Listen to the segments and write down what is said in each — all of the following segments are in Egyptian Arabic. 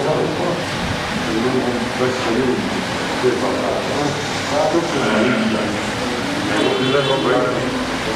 بس خليهم ترفع الحمد لله رب العالمين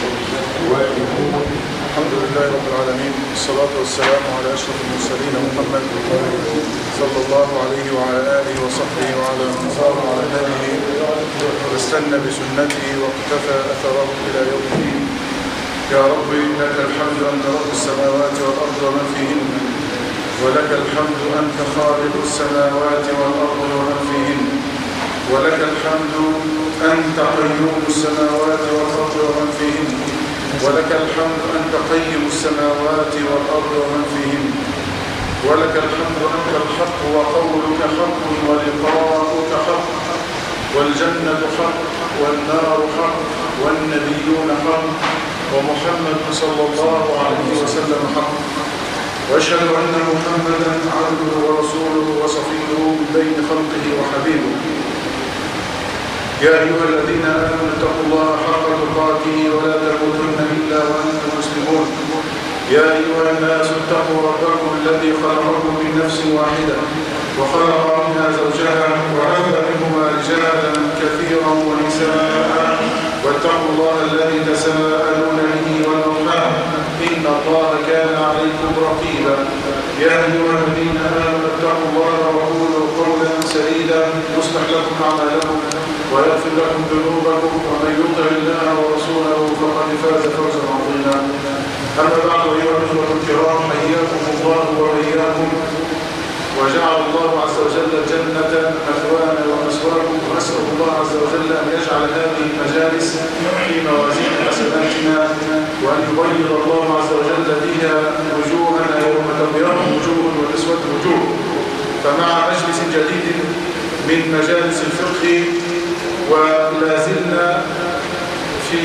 الحمد لله رب العالمين والصلاة والسلام على أشرف المرسلين محمد صلى الله عليه وعلى آله وصحبه وعلى من صار على هذه واستنى بسنته واقتفى أثره إلى يوم الدين يا رب لك الحمد أنت رب السماوات والأرض ومن فيهن ولك الحمد أنت خالق السماوات والأرض ومن فيهن ولك الحمد أنت قيوم السماوات والأرض ومن فيهن ولك الحمد أنت قيم السماوات والأرض ومن فيهن ولك الحمد أنت الحق وقولك حق ولقاؤك حق والجنة حق والنار حق والنبيون حق ومحمد صلى الله عليه وسلم حق واشهد ان محمدا عبده ورسوله وصفيه من بين خلقه وحبيبه يا ايها الذين امنوا اتقوا الله حق تقاته ولا تموتن الا وانتم مسلمون يا ايها الناس اتقوا ربكم الذي خلقكم من نفس واحده وخلق منها زوجها وعث منهما رجالا كثيرا ونساء واتقوا الله الذي تساءلون به والارحام ان الله كان عليكم رقيبا يا ايها الذين امنوا اتقوا الله وقولوا قولا سديدا يصلح لكم اعمالكم ويغفر لكم ذنوبكم ومن يطع الله ورسوله فقد فاز فوزا عظيما اما بعد ايها الاخوه الكرام حياكم الله واياكم وجعل الله عز وجل الجنة مثوانا ومسواكم وأسأل الله عز وجل أن يجعل هذه المجالس في موازين حسناتنا وأن يبيض الله عز وجل بها وجوهنا يوم تبيض وجوه وتسود وجوه فمع مجلس جديد من مجالس الفقه ولا زلنا في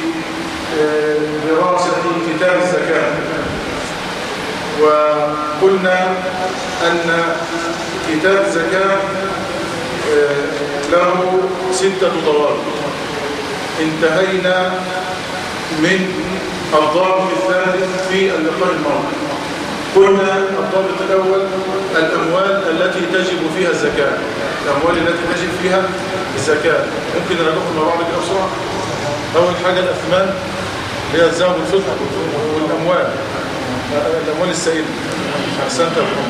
دراسة كتاب الزكاة وقلنا أن كتاب الزكاة له ستة ضوابط انتهينا من الضابط الثالث في اللقاء الماضي قلنا الضابط الأول الأموال التي تجب فيها الزكاة الأموال التي تجب فيها الزكاة ممكن نراجعهم مع بعض كده بسرعة أول حاجة الأثمان اللي هي الذهب والفضة والأموال الأموال السائلة أحسنت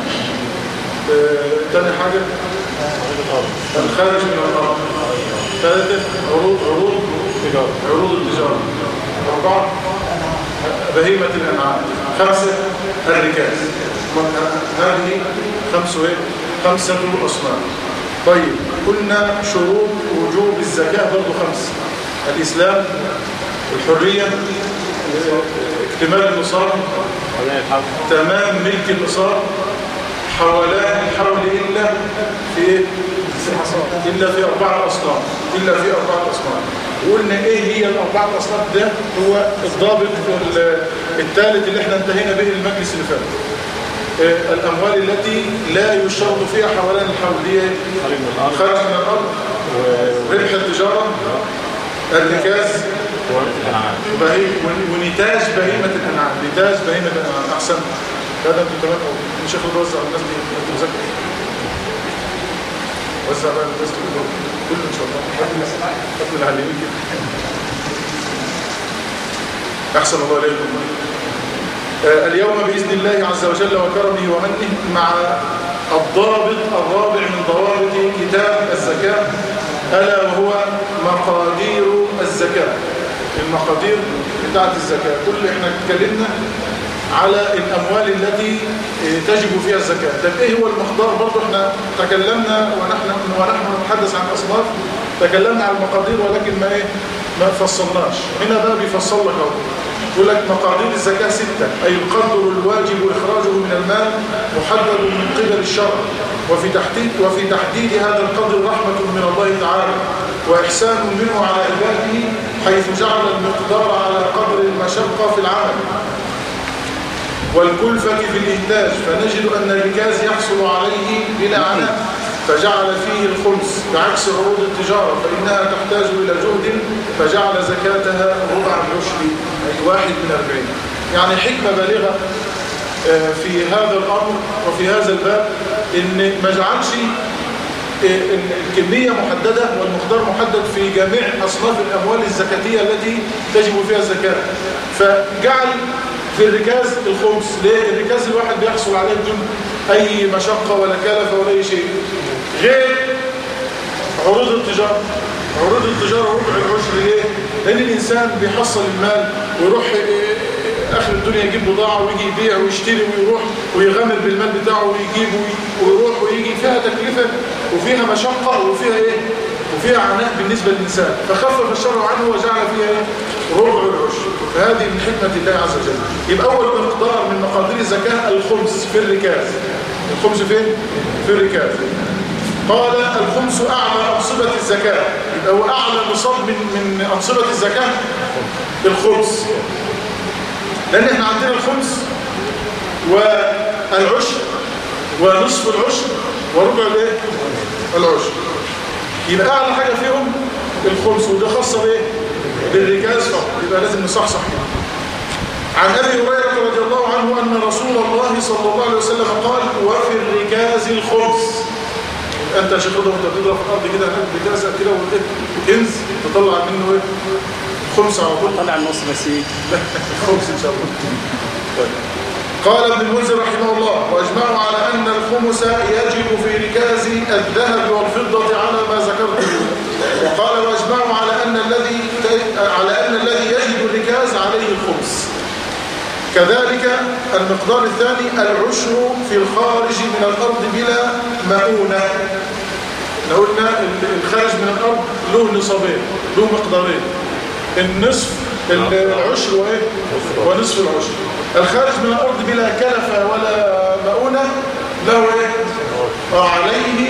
تاني حاجة الخارج من الأرض ثالثة عروض عروض التجارة عروض التجارة أربعة بهيمة الأنعام خمسة الركاز هذه خمسة إيه؟ خمسة أصناف طيب قلنا شروط وجوب الزكاة برضو خمس الإسلام الحرية اكتمال النصاب تمام ملك النصاب حولان الحول إلا في إلا في أربعة أصناف إلا في أربعة أصناف وقلنا إيه هي الأربعة أصناف ده هو الضابط الثالث اللي احنا انتهينا به المجلس اللي فات الأموال التي لا يشترط فيها حولان الحول دي خارج من الأرض ربح التجارة الركاز بهي ونتاج بهيمة الأنعام نتاج بهيمة الأنعام أحسن هذا أنتم تمام أو شيخ الوزع الناس دي أنتم مذاكر وزع بقى الناس دي كلهم كله إن شاء الله قبل العلمين كده أحسن الله إليكم آه اليوم بإذن الله عز وجل وكرمه ومنه مع الضابط الرابع من ضوابط كتاب الزكاة ألا وهو مقادير الزكاة المقادير بتاعت الزكاة كل احنا اتكلمنا على الأموال التي تجب فيها الزكاة طب ايه هو المقدار برضو احنا تكلمنا ونحن, ونحن نتحدث عن أصناف تكلمنا عن المقادير ولكن ما ايه ما فصلناش هنا بقى بيفصل لك اهو يقول لك مقادير الزكاة ستة أي القدر الواجب إخراجه من المال محدد من قبل الشرع وفي تحديد وفي تحديد هذا القدر رحمة من الله تعالى وإحسان منه على عباده حيث جعل المقدار على قدر المشقة في العمل والكلفة في الإنتاج فنجد أن الركاز يحصل عليه بلا عناء فجعل فيه الخمس بعكس عروض التجارة فإنها تحتاج إلى جهد فجعل زكاتها ربع العشر أي واحد من أربعين يعني حكمة بالغة في هذا الأمر وفي هذا الباب ان ما جعلش الكمية محددة والمقدار محدد في جميع أصناف الأموال الزكاتية التي تجب فيها الزكاة فجعل في الركاز الخمس ليه؟ الركاز الواحد بيحصل عليه بدون أي مشقة ولا كلفة ولا أي شيء غير عروض التجارة عروض التجارة ربع العشر ليه؟ لأن الإنسان بيحصل المال ويروح اخر الدنيا يجيب بضاعه ويجي يبيع ويشتري ويروح ويغامر بالمال بتاعه ويجيب ويروح ويجي فيها تكلفه وفيها مشقه وفيها ايه وفيها عناء بالنسبه للانسان فخفف الشرع عنه وجعل فيها ايه ربع العشر فهذه من حكمه الله عز وجل يبقى اول مقدار من مقادير الزكاه الخمس في الركاز الخمس فين في الركاز قال الخمس اعلى انصبه الزكاه يبقى هو اعلى نصاب من من انصبه الزكاه الخمس لأن احنا عندنا الخمس والعشر ونصف العشر وربع الايه العشر يبقى اعلى حاجة فيهم الخمس وده خاصة بايه بالركاز فقط يبقى لازم نصحصح عن ابي هريره رضي الله عنه ان رسول الله صلى الله عليه وسلم قال وفي الركاز الخمس انت يا شيخ رضا وانت بتضرب في الارض كده بتلزق كده وكنز تطلع منه ايه خمس على طول طلع النص بس ايه خمس ان شاء الله طيب. قال ابن المنذر رحمه الله واجمعوا على ان الخمس يجب في ركاز الذهب والفضه على ما ذكرت وقال واجمعوا على ان الذي على ان الذي يجب الركاز عليه الخمس كذلك المقدار الثاني العشر في الخارج من الارض بلا مؤونه لو قلنا الخارج من الارض له نصابين له مقدارين النصف العشر وايه ونصف العشر الخارج من الارض بلا كلفه ولا مؤونه له ايه عليه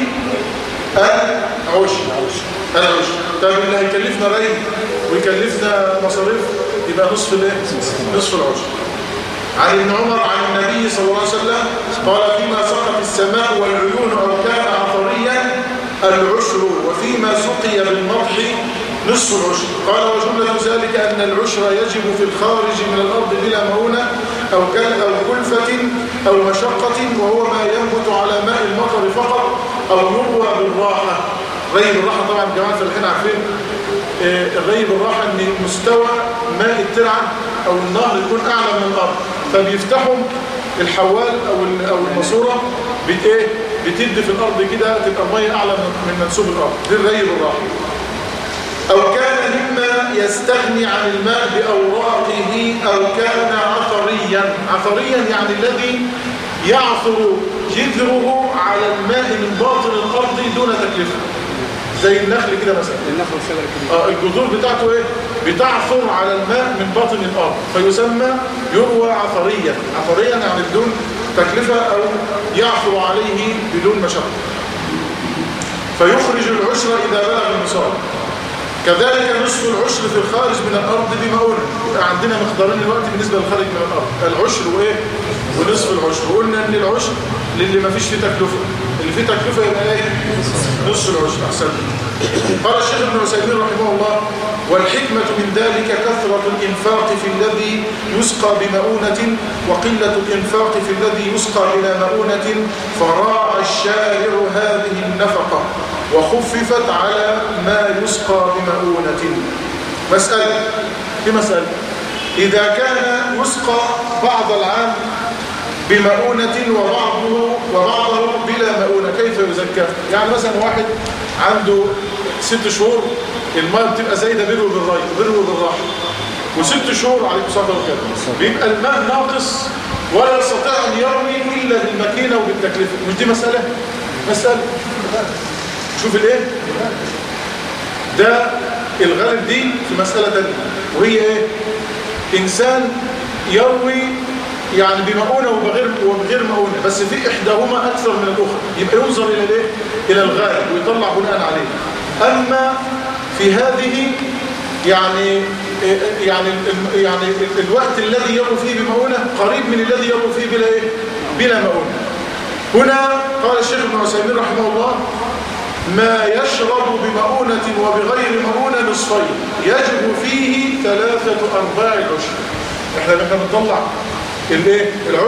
العشر العشر طب اللي هيكلفنا ري ويكلفنا مصاريف يبقى نصف الايه نصف العشر عن ابن عمر عن النبي صلى الله عليه وسلم قال فيما سقط السماء والعيون او كان عطريا العشر وفيما سقي بالمضح نصف العشر قال وجملة ذلك أن العشر يجب في الخارج من الأرض بلا مؤونة أو أو كلفة أو مشقة وهو ما ينبت على ماء المطر فقط أو يروى بالراحة ري بالراحة طبعا جماعة الحين عارفين آه، الري بالراحة أن مستوى ماء الترعة أو النهر يكون أعلى من الأرض فبيفتحوا الحوال أو أو الماسوره بت ايه بتدي في الأرض كده تبقى المية أعلى من منسوب الأرض دي الري بالراحة أو كان مما يستغني عن الماء بأوراقه أو كان عثريا عثريا يعني الذي يعثر جذره على الماء من باطن الأرض دون تكلفة زي النخل كده مثلا النخل والشجر كده آه الجذور بتاعته ايه بتعثر على الماء من باطن الارض فيسمى يروى عثريا عثريا يعني بدون تكلفة او يعثر عليه بدون مشقة فيخرج العشر اذا بلغ النصاب كذلك نصف العشر في الخارج من الأرض بمؤونة عندنا مقدارين الوقت بالنسبة للخارج من الأرض العشر وإيه ونصف العشر وقلنا أن العشر للي ما فيش فيه تكلفة اللي فيه تكلفة يبقى إيه نصف العشر أحسن قال الشيخ ابن عثيمين رحمه الله والحكمة من ذلك كثرة الإنفاق في الذي يسقى بمؤونة وقلة الإنفاق في الذي يسقى بلا مؤونة فراعى الشارع هذه النفقة وخففت على ما يسقى بمؤونة مسألة في مسألة إذا كان يسقى بعض العام بمؤونة وبعضه وبعضه بلا مؤونة كيف يزكى؟ يعني مثلا واحد عنده ست شهور الماء بتبقى زايدة بره بالراي بره بالراحة وست شهور عليكم الصلاة والسلام بيبقى الماء ناقص ولا يستطيع أن يروي إلا بالماكينة وبالتكلفة مش دي مسألة؟ مسألة شوف الايه ده الغالب دي في مسألة تانية وهي ايه انسان يروي يعني بمؤونة وبغير وبغير مؤونة بس في احداهما اكثر من الاخرى يبقى ينظر الى الايه الى الغالب ويطلع بناء عليه اما في هذه يعني يعني يعني الوقت الذي يروي فيه بمؤونة قريب من الذي يروي فيه بلا ايه بلا مؤونة هنا قال الشيخ ابن عثيمين رحمه الله ما يشرب بمؤونة وبغير مؤونة نصفين يجب فيه ثلاثة أرباع العشر احنا احنا بنطلع الايه العشر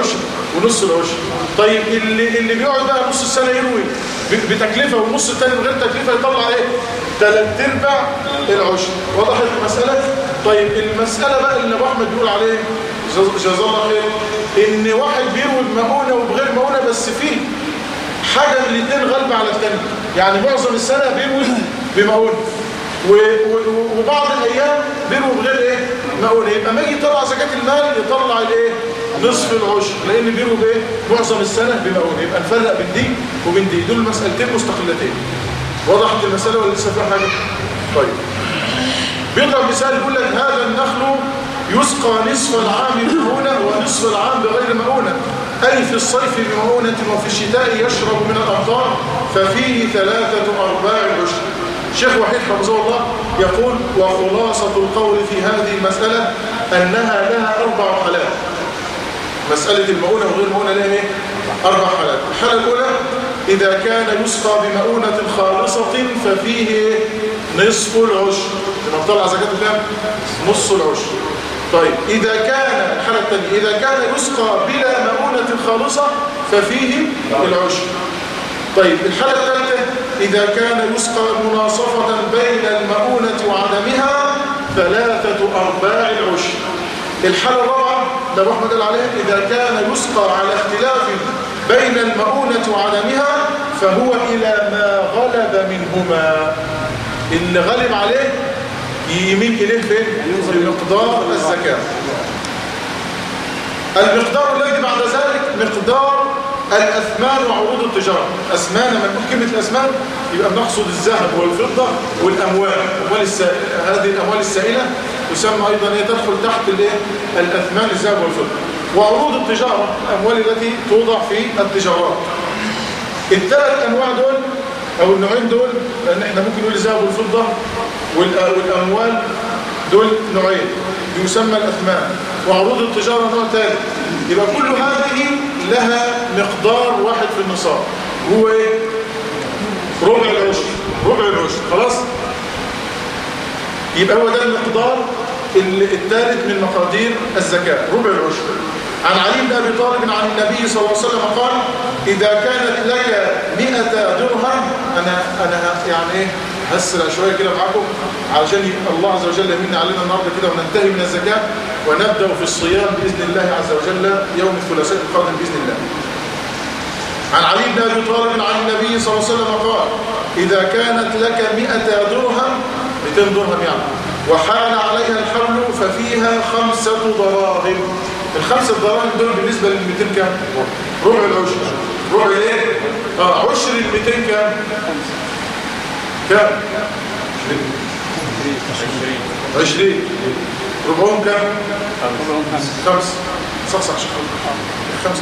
ونص العشر طيب اللي اللي بيقعد بقى نص السنه يروي ب- بتكلفه والنص الثاني من غير تكلفه يطلع ايه ثلاث ارباع العشر وضحت المساله طيب المساله بقى اللي ابو احمد بيقول عليه جز- جزاه الله خير ان واحد بيروي بمؤونه وبغير مؤونه بس فيه حاجه من الاثنين غالبه على الثانيه يعني معظم السنه بيروي بمؤونه و- و- وبعض الايام بيروي بغير ايه مؤونه يبقى ما يجي يطلع زكاه المال يطلع الايه نصف العشر لان بيروي بايه معظم السنه بمؤونه يبقى نفرق بين دي وبين دي دول مسالتين مستقلتين وضحت المساله ولا لسه فيها حاجه طيب بيضرب مثال يقول لك هذا النخل يسقى نصف العام بمؤونة ونصف العام بغير مؤونة أي في الصيف بمؤونة وفي الشتاء يشرب من الأمطار ففيه ثلاثة أرباع العشر شيخ وحيد حفظه الله يقول وخلاصة القول في هذه المسألة أنها لها أربع حالات مسألة المؤونة وغير المؤونة لها ايه؟ أربع حالات الحالة الأولى إذا كان يسقى بمؤونة خالصة ففيه إيه؟ نصف العشر لما طلع زكاته كام؟ نص العشر طيب إذا كان الحالة الثانية إذا كان يسقى بلا مؤونة خالصة ففيه العشر طيب الحالة الثالثة إذا كان يسقى مناصفة بين المؤونة وعدمها ثلاثة أرباع العشر الحالة الرابعة ده أبو أحمد قال عليها إذا كان يسقى على اختلاف بين المؤونة وعدمها فهو إلى ما غلب منهما اللي غلب عليه يميل إليه فين؟ بمقدار الزكاة المقدار الذي بعد ذلك مقدار الأثمان وعروض التجارة أثمان لما نقول كلمة الأثمان يبقى بنقصد الذهب والفضة والأموال أموال السائلة هذه الأموال السائلة تسمى أيضا هي تدخل تحت الايه الأثمان الذهب والفضة وعروض التجارة الأموال التي توضع في التجارات الثلاث أنواع دول أو النوعين دول لأن احنا ممكن نقول الذهب والفضة والأ- والأموال دول نوعين يسمى الأثمان وعروض التجارة نوع ثالث يبقى كل هذه لها مقدار واحد في النصاب هو ايه؟ ربع العشر ربع العشر خلاص يبقى هو ده المقدار ال- الثالث من مقادير الزكاة ربع العشر عن علي بن أبي طالب عن النبي صلى الله عليه وسلم قال إذا كانت لك مئة درهم أنا أنا ه- يعني إيه هسرع شوية كده معاكم علشان ي- الله عز وجل يمن علينا النهارده كده وننتهي من الزكاة ونبدأ في الصيام بإذن الله عز وجل يوم الثلاثاء القادم بإذن الله عن علي بن أبي طالب عن النبي صلى الله عليه وسلم قال إذا كانت لك مئة درهم 200 درهم يعني وحال عليها الحمل ففيها خمسة دراهم الخمسة دراهم دول بالنسبة لل 200 كام؟ ربع العشر ربع ايه؟ اه عشر ال 200 كام؟ كام؟ 20 ربعهم كام؟ خمسة صحصح شكرا خمسة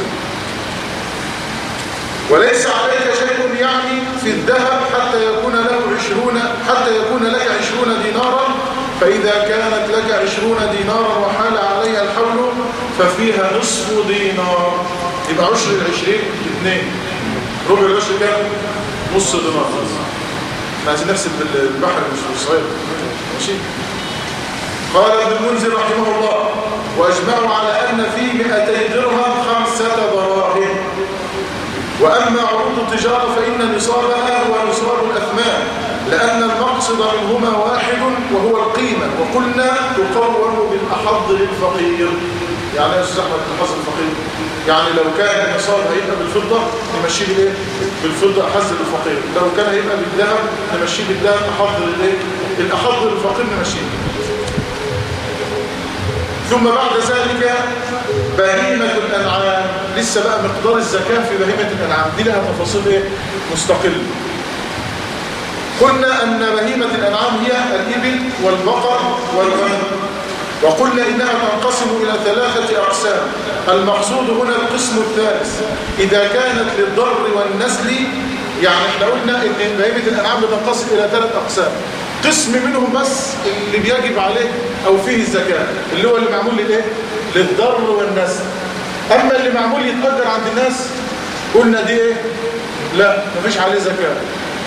وليس عليك شيء يعني في الذهب حتى يكون له عشرون حتى يكون لك عشرون دينارا فإذا كانت لك عشرون دينارا وحال عليها الحول ففيها نصف دينار يبقى عشر العشرين اثنين ربع العشر كام؟ نص دينار احنا عايزين نحسب بالبحر مش بالصغير ماشي قال ابن المنذر رحمه الله واجمعوا على ان في 200 درهم خمسه دراهم وأما عروض التجارة فإن نصابها هو نصاب الأثمان لأن المقصد منهما واحد وهو القيمة وقلنا تقوم بالأحظ للفقير يعني يا أستاذ أحمد الأحظ الفقير يعني لو كان النصاب هيبقى بالفضة نمشيه بالإيه؟ بالفضة أحظ للفقير لو كان هيبقى بالذهب نمشيه بالذهب أحظ للإيه؟ الأحظ للفقير نمشيه ثم بعد ذلك بهيمة الأنعام لسه بقى مقدار الزكاة في بهيمة الأنعام دي لها تفاصيل ايه مستقلة قلنا أن بهيمة الأنعام هي الإبل والبقر والغنم وقلنا إنها تنقسم إلى ثلاثة أقسام المقصود هنا القسم الثالث إذا كانت للضر والنسل يعني احنا قلنا إن بهيمة الأنعام بتنقسم إلى ثلاث أقسام قسم منهم بس اللي بيجب عليه أو فيه الزكاة اللي هو اللي معمول للإيه؟ للضر والنسل أما اللي معمول يتأجر عند الناس قلنا دي إيه؟ لا مفيش عليه زكاة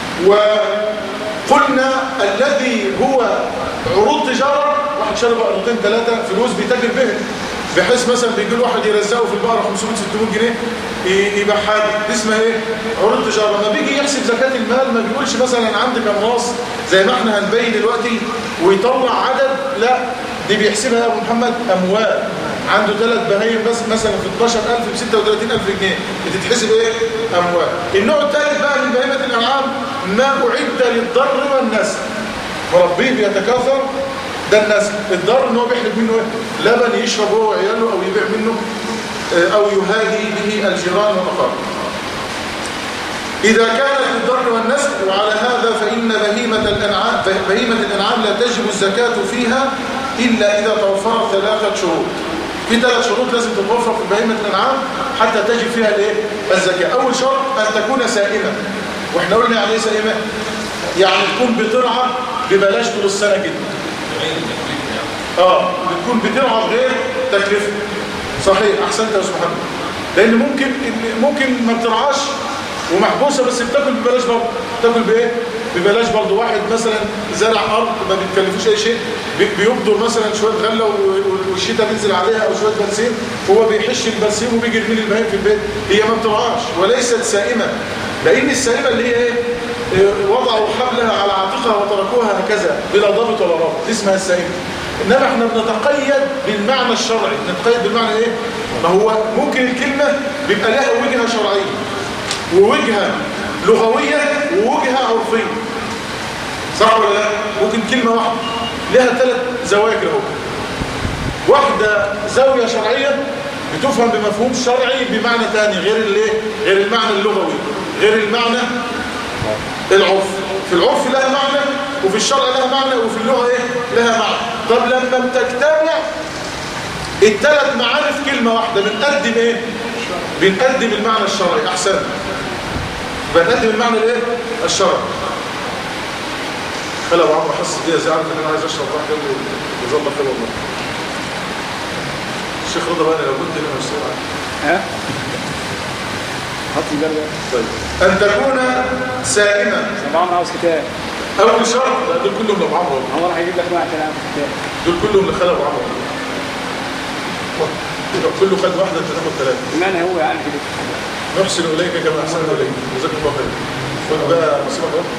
وقلنا الذي هو عروض تجارة واحد شرب قرضتين ثلاثة فلوس بيتاجر بهم بحيث مثلا بيجي له واحد يرزقه في البقره 500 600 جنيه ي- يبقى حاجه دي اسمها ايه عروض تجاره لما بيجي يحسب زكاه المال ما بيقولش مثلا عندك امراص زي ما احنا هنبين دلوقتي ويطلع عدد لا دي بيحسبها يا ابو محمد اموال عنده ثلاث بهايم بس مثلا في 12000 ب 36000 جنيه بتتحسب ايه اموال النوع الثالث بقى من بهيمه الانعام ما اعد للضر والنسل مربيه بيتكاثر ده النسل الضر ان هو بيحلب منه ايه لبن يشرب هو وعياله او يبيع منه آه، او يهادي به الجيران والاقارب إذا كانت الضر والنسل وعلى هذا فإن بهيمة الأنعام بهيمة الأنعام لا تجب الزكاة فيها إلا إذا توفرت ثلاثة شروط في ثلاث شروط لازم تتوفر في بهيمة الأنعام حتى تجب فيها الايه الزكاة أول شرط أن تكون سائمة وإحنا قلنا يعني إيه سائمة يعني تكون بترعى ببلاش طول السنة كده اه بتكون بترعى بغير تكلفة صحيح احسنت يا استاذ محمد لان ممكن ممكن ما بترعاش ومحبوسه بس بتاكل ببلاش برضه تاكل بايه ببلاش برضه واحد مثلا زرع ارض ما بتكلفوش اي شيء بي- بيبدر مثلا شويه غله و- و- والشتاء بينزل عليها او شويه برسيم هو بيحش البرسيم وبيجي يرمي البهايم في البيت هي ما بترعاش وليست سائمه لان السائمه اللي هي ايه إيه، وضعوا حبلها على عاتقها وتركوها هكذا بلا ضابط ولا رابط دي اسمها السائمه انما احنا بنتقيد بالمعنى الشرعي نتقيد بالمعنى ايه ما هو ممكن الكلمه بيبقى لها وجهه شرعيه ووجهه لغويه ووجهه عرفيه صح ولا لا ممكن كلمه واحده لها ثلاث زوايا كده اهو واحده زاويه شرعيه بتفهم بمفهوم شرعي بمعنى ثاني غير الايه غير المعنى اللغوي غير المعنى العرف في العرف لها معنى وفي الشرع لها معنى وفي اللغة ايه لها معنى طب لما بتجتمع الثلاث معاني في كلمة واحدة بنقدم ايه بنقدم المعنى الشرعي احسن بنقدم المعنى الايه الشرعي خلى ابو عمرو حس دي زعلت ان انا عايز اشرب واحد قال لي يظبط خير والله الشيخ رضا بقى لو كنت هنا مش سامع ها حط الجرد طيب ان تكون سائمة طبعا عاوز كتاب اول شرط لا، دول كلهم لابو عمرو هو راح يجيب لك بقى كلام في كتاب دول كلهم لخالد ابو عمرو يبقى كله خد واحده انت تاخد ثلاثه المعنى هو يعني كده نحسن اليك كما احسن اليك جزاك الله خير خد بقى مصيبه اهو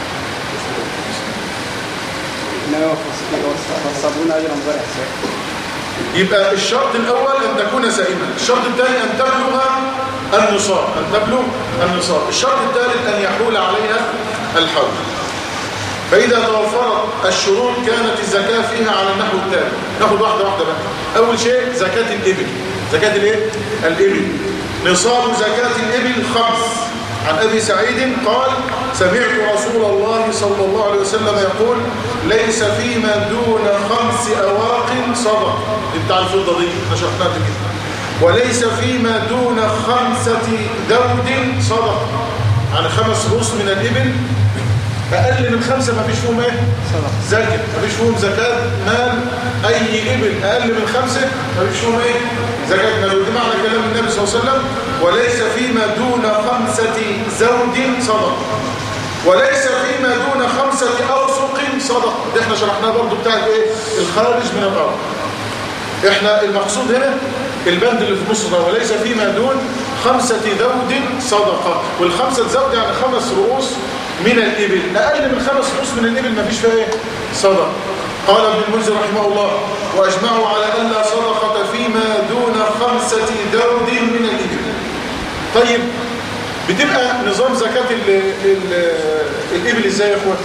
انما فصلونا اجرا بغير حساب يبقى الشرط الاول ان تكون سائمه الشرط الثاني ان تبلغ النصاب ان تبلغ النصاب الشرط الثالث ان يحول عليها الحول فإذا توفرت الشروط كانت الزكاة فيها على النحو التالي ناخد واحدة واحدة بقى أول شيء زكاة الإبل زكاة الإيه؟ الإبل نصاب زكاة الإبل خمس عن أبي سعيد قال سمعت رسول الله صلى الله عليه وسلم يقول ليس فيما دون خمس أواق صدق دي بتاع الفضة دي احنا شرحناها قبل كده وليس فيما دون خمسة ذود صدق عن خمس رؤوس من الإبل أقل من خمسة ما فيش فيهم إيه؟ صدق زكاة ما فيش فيهم زكاة مال أي إبل أقل من خمسة ما فيش فيهم إيه؟ زكاة مال ودي معنى كلام النبي صلى الله عليه وسلم وليس فيما دون خمسة زوج صدق وليس فيما دون خمسة أوسق صدق ده احنا شرحناه برضو بتاعت إيه؟ الخارج من الأرض احنا المقصود هنا البند اللي في النص ده وليس فيما دون خمسة ذود صدقة والخمسة ذود يعني خمس رؤوس من الإبل أقل من خمس رؤوس من الإبل ما فيش فيها ايه صدقة قال ابن المنذر رحمه الله وأجمعوا على أن لا صدقة فيما دون خمسة ذود من الإبل طيب بتبقى نظام زكاة ال ال الإبل ازاي يا اخوان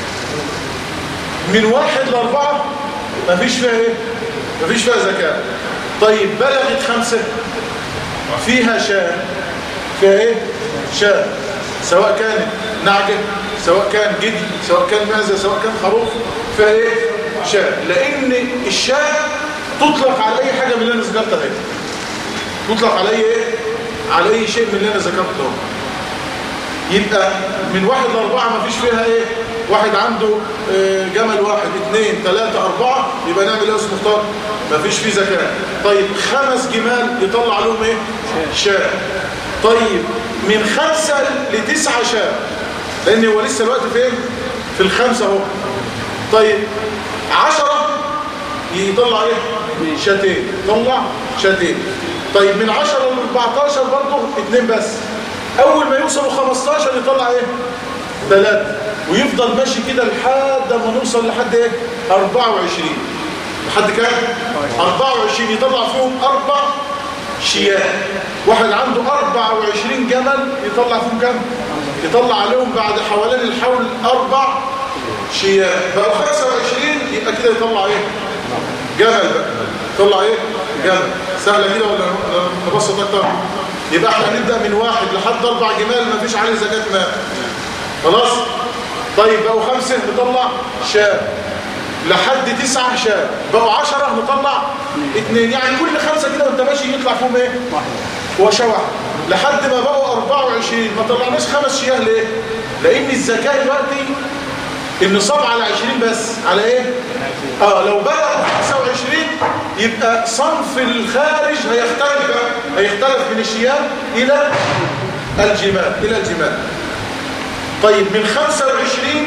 من واحد لأربعة ما فيش فيها ايه ما فيش فيها زكاة طيب بلغت خمسة فيها شاة فيها ايه شاة سواء كانت نعجة سواء كان جدي سواء كان معزة سواء كان خروف فيها ايه شاة لان الشاة تطلق على اي حاجة من اللي انا ذكرتها دي تطلق على اي ايه على اي شيء من اللي انا ذكرته يبقى من واحد لأربعة ما فيش فيها ايه واحد عنده آه، جمل واحد اثنين ثلاثة أربعة يبقى نعمل ايه اسمه مختار ما فيش فيه زكاة طيب خمس جمال يطلع لهم ايه شاة طيب من خمسة لتسعة شاة لان هو لسه الوقت فين في الخمسة اهو طيب عشرة يطلع ايه شاتين طلع شاتين طيب من 10 ل 14 برضه اثنين بس اول ما يوصلوا 15 يطلع ايه ثلاثة ويفضل ماشي كده لحد ما نوصل لحد ايه 24 لحد كام 24 يطلع فيهم اربع شياه واحد عنده 24 جمل يطلع فيهم كام يطلع عليهم بعد حوالين الحول اربع شياه بقوا 25 يبقى كده يطلع ايه جمل بقى يطلع ايه جمل سهله كده ولا ولا نبسط اكتر يبقى احنا هنبدا من واحد لحد اربع جمال ما فيش عليه زكاه مال خلاص طيب بقوا خمسه نطلع شاه لحد تسعة شاه بقوا عشرة نطلع اتنين يعني كل خمسة كده وانت ماشي يطلع فيهم ايه وشا واحد لحد ما بقوا 24 ما طلعناش خمس شياه ليه لان الزكاة دلوقتي النصاب على 20 بس على ايه اه لو بقى 25 يبقى صنف الخارج هيختلف بقى. هيختلف من الشياه الى الجمال الى الجمال طيب من 25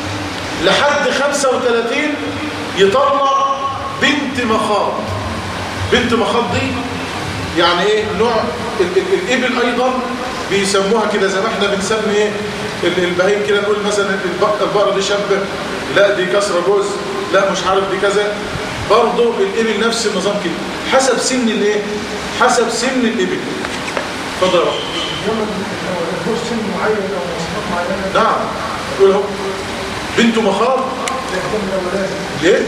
لحد 35 يطلع بنت مخاض بنت مخاض دي يعني ايه نوع ال- ال- الابل ايضا بيسموها كده زي ما احنا بنسمي ايه ال- البهيم كده نقول مثلا الب- البقره دي شابه لا دي كسره جوز لا مش عارف دي كذا برضه الابل نفس النظام كده حسب سن الايه حسب سن الابل اتفضل يا رب. سن معين او مواصفات معينه نعم قول اهو بنته مخاض ليه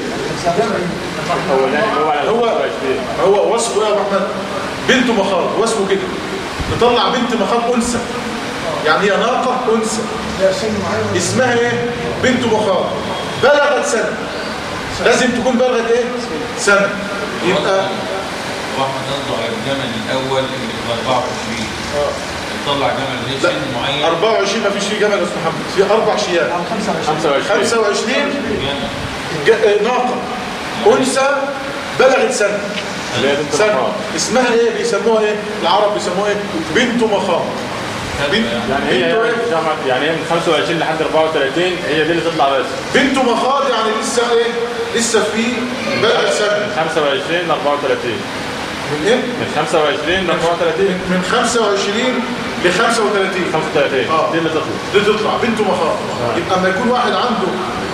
اولاني اللي هو على هو 25 هو وصفه ايه يا ابو احمد بنت مخاض وصفه كده نطلع بنت مخاض انثى يعني هي ناقه انثى لا سن معين اسمها ايه بنت مخاض بلغت سنه لازم تكون بلغت ايه سنه يبقى واحمد قصده على الجمل الاول اللي ب 24 آه. يطلع جمل ليه لا سن معين 24 ما فيش فيه جمل يا استاذ محمد في اربع شياه 25 25 جمل ج- آه، ناقه انثى بلغت سنه اللي هي بنت سنه الخاط اسمها ايه بيسموها ايه العرب بيسموها ايه بنت مخاض بنت يعني هي بنت إيه؟ جمعت يعني هي من 25 لحد 34 هي دي اللي تطلع بس بنت مخاض يعني لسه ايه لسه في بلغت سنه من 25 ل 34 من ايه من 25 ل 34 من 25 ل 35 35 آه. دي اللي تطلع دي تطلع بنت مخاض يبقى اما يكون واحد عنده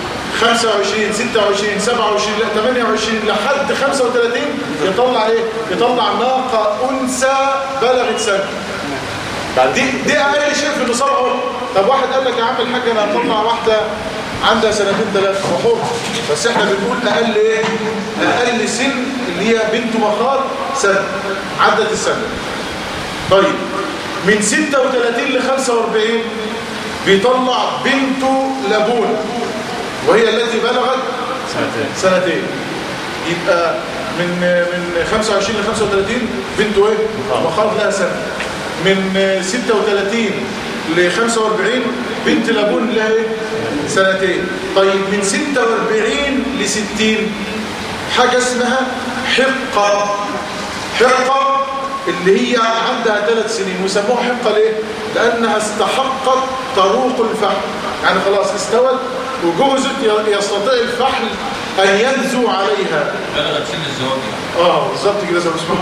25 26 27 لا 28 لحد 35 يطلع ايه يطلع ناقه انثى بلغت سنه بعد دي دي اقل شيء في النصاب اهو طب واحد قال لك يا عم الحاج انا هطلع واحده عندها سنتين ثلاثه وحر بس احنا بنقول اقل ايه اقل سن اللي هي بنت مخاض سنه عدت السنه طيب من 36 ل 45 بيطلع بنت لبون وهي التي بلغت سنتين سنتين يبقى من من 25 ل 35 بنته ايه؟ مخاض. مخاض لها سنه من 36 ل 45 بنت لابون لها ايه؟ سنتين طيب من 46 ل 60 حاجه اسمها حقه حقه اللي هي عندها ثلاث سنين ويسموها حقه ليه؟ لانها استحقت طروق الفحل يعني خلاص استوت وجوزت يستطيع الفحل ان ينزو عليها بلغت سن الزواج يعني. اه بالظبط كده زي ما اسمها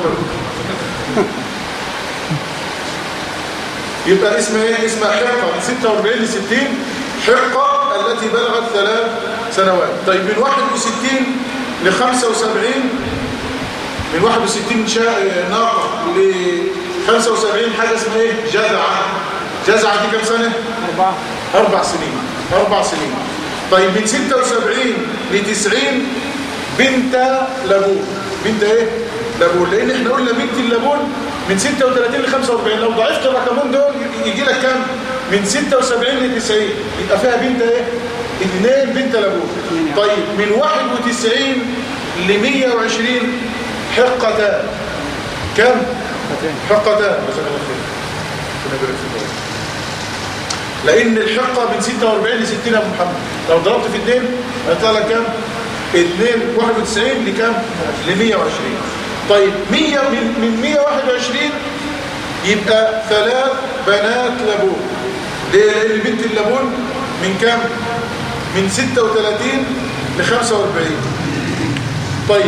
يبقى اسمها ايه اسمها حقه من 46 ل 60 حقه التي بلغت ثلاث سنوات طيب من 61 ل 75 من 61 شا... ناقه ل 75 حاجه اسمها ايه جذعه جذعه دي كام سنه أربعة أربع سنين أربع سنين طيب من 76 ل 90 بنت لبون بنت إيه؟ لبون لأن إحنا قلنا بنت اللبون من 36 ل 45 لو ضعفت الرقمين دول يجي لك كام؟ من 76 ل 90 يبقى فيها بنت إيه؟ اثنين بنت لبون طيب من 91 ل 120 حقتان كم؟ حقتان جزاك الله خير ربنا يبارك فيك لان الحقه من 46 ل 60 يا ابو محمد لو ضربت في اثنين هيطلع لك كام 2 91 لكام ل 120 طيب 100 من من 121 يبقى ثلاث بنات لبون ليه لان بنت اللبون من كام من 36 ل 45 طيب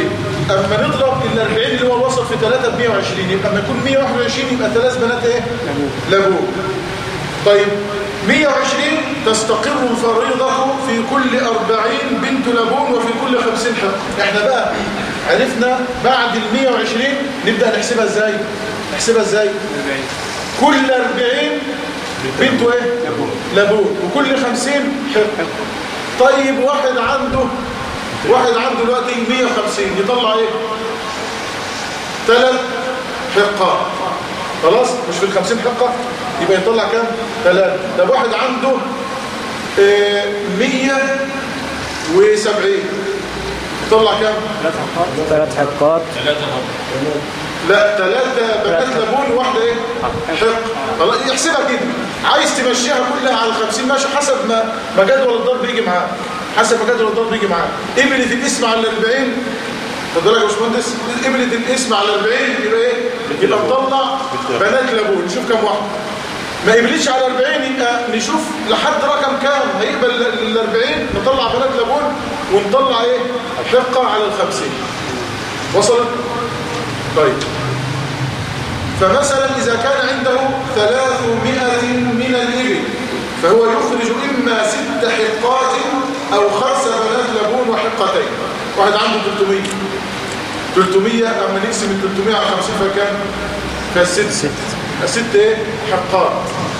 اما نضرب ال 40 اللي هو الوسط في 3 ب 120 يبقى اما يكون 121 يبقى ثلاث بنات ايه لابوه طيب 120 تستقر الفريضة في كل 40 بنت لبون وفي كل 50 حق احنا بقى عرفنا بعد ال 120 نبدأ نحسبها ازاي نحسبها ازاي كل 40 بنت ايه لبون وكل 50 حق طيب واحد عنده واحد عنده دلوقتي 150 يطلع ايه ثلاث حقات خلاص مش في الخمسين حقة يبقى يطلع كام ثلاثة طب واحد عنده آه، مية وسبعين يطلع كام ثلاث حقات ثلاثة هم لا ثلاثة بنات لبون وواحدة ايه حق خلاص يحسبها كده عايز تمشيها كلها على الخمسين ماشي حسب ما ما جدول الضرب يجي معاه حسب ما جدول الضرب يجي معاه قبلت الاسم على الأربعين خد بالك يا باشمهندس قبلت الاسم على الأربعين يبقى ايه يبقى مطلع بنات لبون نشوف كام واحدة ما قبلتش على 40 يبقى نشوف لحد رقم كام هيقبل ال 40 نطلع بنات لبون ونطلع ايه حقة على ال 50 وصلت طيب فمثلا إذا كان عنده ثلاثمائة من الإبل فهو يخرج إما ست حقات أو خمس بنات لبون وحقتين واحد عنده 300 300 أما نقسم ال 300 على 50 فكام؟ فالست ست الست إيه؟ حقات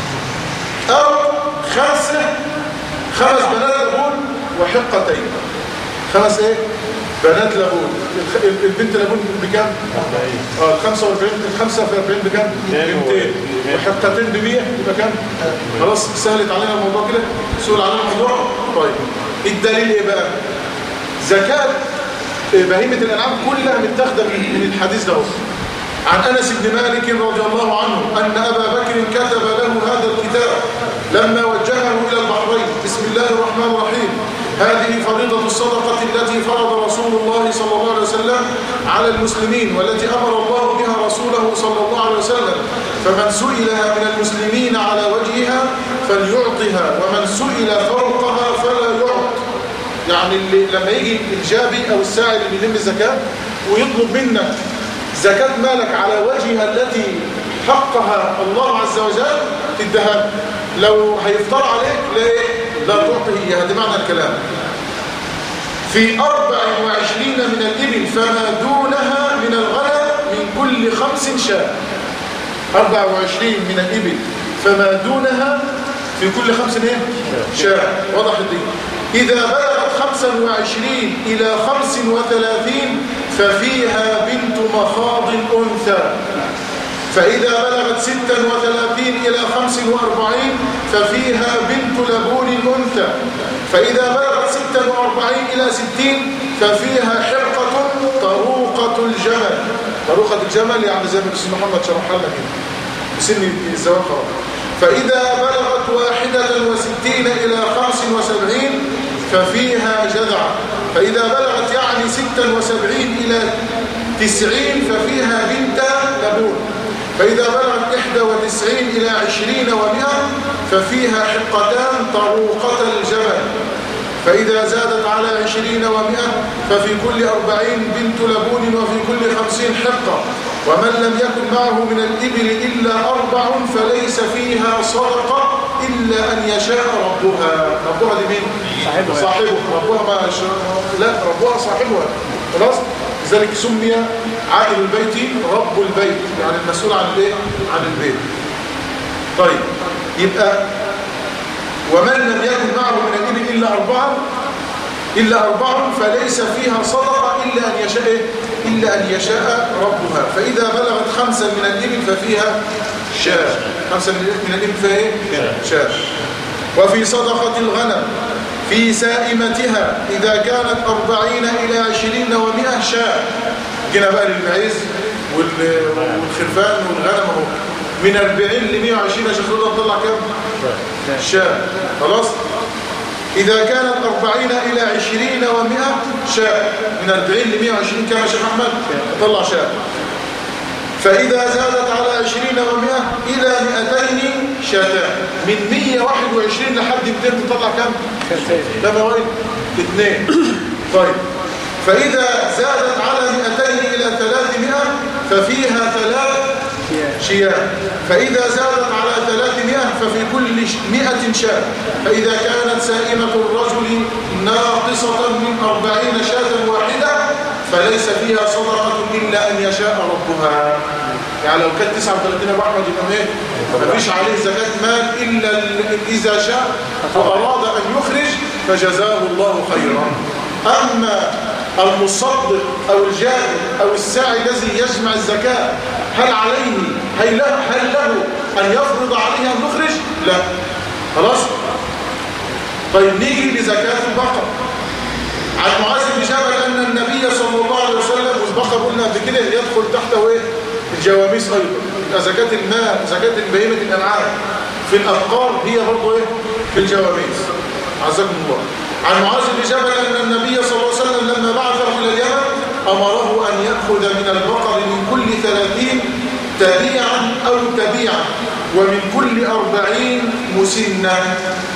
أو خمسة خمس بنات لبون وحقتين خمس إيه؟ بنات لبون الخ- ال- البنت لبون بكام؟ اه ال 45 ال 45 بكام؟ ب 200 وحقتين ب 100 يبقى كام؟ خلاص سهلت علينا الموضوع كده؟ سهل علينا الموضوع؟ طيب الدليل ايه بقى؟ زكاة بهيمة الأنعام كلها متاخدة من من الحديث ده عن أنس بن مالك رضي الله عنه أن أبا بكر كتب له هذا الكتاب لما وجهه إلى البحرين بسم الله الرحمن الرحيم هذه فريضة الصدقة التي فرض رسول الله صلى الله عليه وسلم على المسلمين والتي أمر الله بها رسوله صلى الله عليه وسلم فمن سئلها من المسلمين على وجهها فليعطها ومن سئل فوقها فلا يعط يعني اللي لما يجي الجابي او الساعي اللي بيلم الزكاه ويطلب منك زكاه مالك على وجهها التي حقها الله عز وجل تديها له. لو هيفترى عليك لا إيه؟ لا تعطي اياها ده معنى الكلام في 24 من الإبل فما دونها من الغنم من كل خمس شاء 24 من الإبل فما دونها في كل خمس ايه؟ شاء واضح دي إذا بلغت 25 إلى 35 ففيها بنت مخاض أنثى فإذا بلغت 36 إلى 45 ففيها بنت لبون أنثى فإذا بلغت 46 إلى 60 ففيها حرقة طروقة الجمل طروقة الجمل يعني زي ما الأستاذ محمد شرح لنا كده بسن الزواج خلاص فإذا بلغت واحدة وستين إلى خمس وسبعين ففيها جذع فإذا بلغت يعني ستا وسبعين إلى تسعين ففيها بنت لبون فإذا بلغت إحدى وتسعين إلى عشرين ومئة ففيها حقتان طروقة الجبل فإذا زادت على عشرين ومئة ففي كل أربعين بنت لبون وفي كل خمسين حقة ومن لم يكن معه من الإبل إلا أربع فليس فيها صدقة إلا أن يشاء ربها ربها دي مين؟ صاحبها صاحبه ربها ما يشاء لا ربها صاحبها خلاص لذلك سمي عائل البيت رب البيت يعني المسؤول عن الايه عن البيت طيب يبقى ومن لم يكن معه من الإبل إلا أربعة إلا أربع فليس فيها صدقة إلا أن يشاء إيه؟ إلا أن يشاء ربها فإذا بلغت خمسا من الإبل ففيها شاة خمسا من الإبل فيها إيه؟ شاة وفي صدقة الغنم في سائمتها إذا كانت أربعين إلى عشرين ومئة شاة جينا بقى للمعيز وال- والخرفان والغنم اهو من 40 ل 120 يا شيخ رضا نطلع كام؟ شاة خلاص إذا كانت 40 إلى 20 و100 شاة من 40 ل 120 كما شيخ أحمد طلع شاة فإذا زادت على 20 و100 إلى 200 شاتان من 121 لحد 200 تطلع كم؟ كم يا وائل؟ اثنين طيب فإذا زادت على 200 إلى ثلاثمائة ففيها ثلاث شياه فإذا زادت على ثلاثمائة ففي كل ش- مئة شاة فإذا كانت سائمة الرجل ناقصة من أربعين شاة واحدة فليس فيها صدقة إلا أن يشاء ربها يعني لو كانت 39 أبو أحمد يبقى إيه؟ مفيش عليه زكاة مال إلا ال- إذا شاء وأراد أن يخرج فجزاه الله خيرا أما المصدق أو الجاهل أو الساعي الذي يجمع الزكاة هل عليه هل له, هل له أن يفرض عليه أن يخرج؟ لا خلاص؟ طيب نيجي لزكاة البقر عن معاذ بن جبل أن النبي صلى الله عليه وسلم والبقر قلنا قبل كده يدخل تحته إيه؟ الجواميس أيضا يبقى زكاة الماء زكاة بهيمة الأنعام في الأبقار هي برضه إيه؟ في الجواميس عزكم الله عن معاذ بن جبل أن النبي صلى الله عليه وسلم لما بعثه إلى اليمن أمره أن يأخذ من البقر من كل ثلاثين تبيعا أو تبيعا ومن كل أربعين مسنة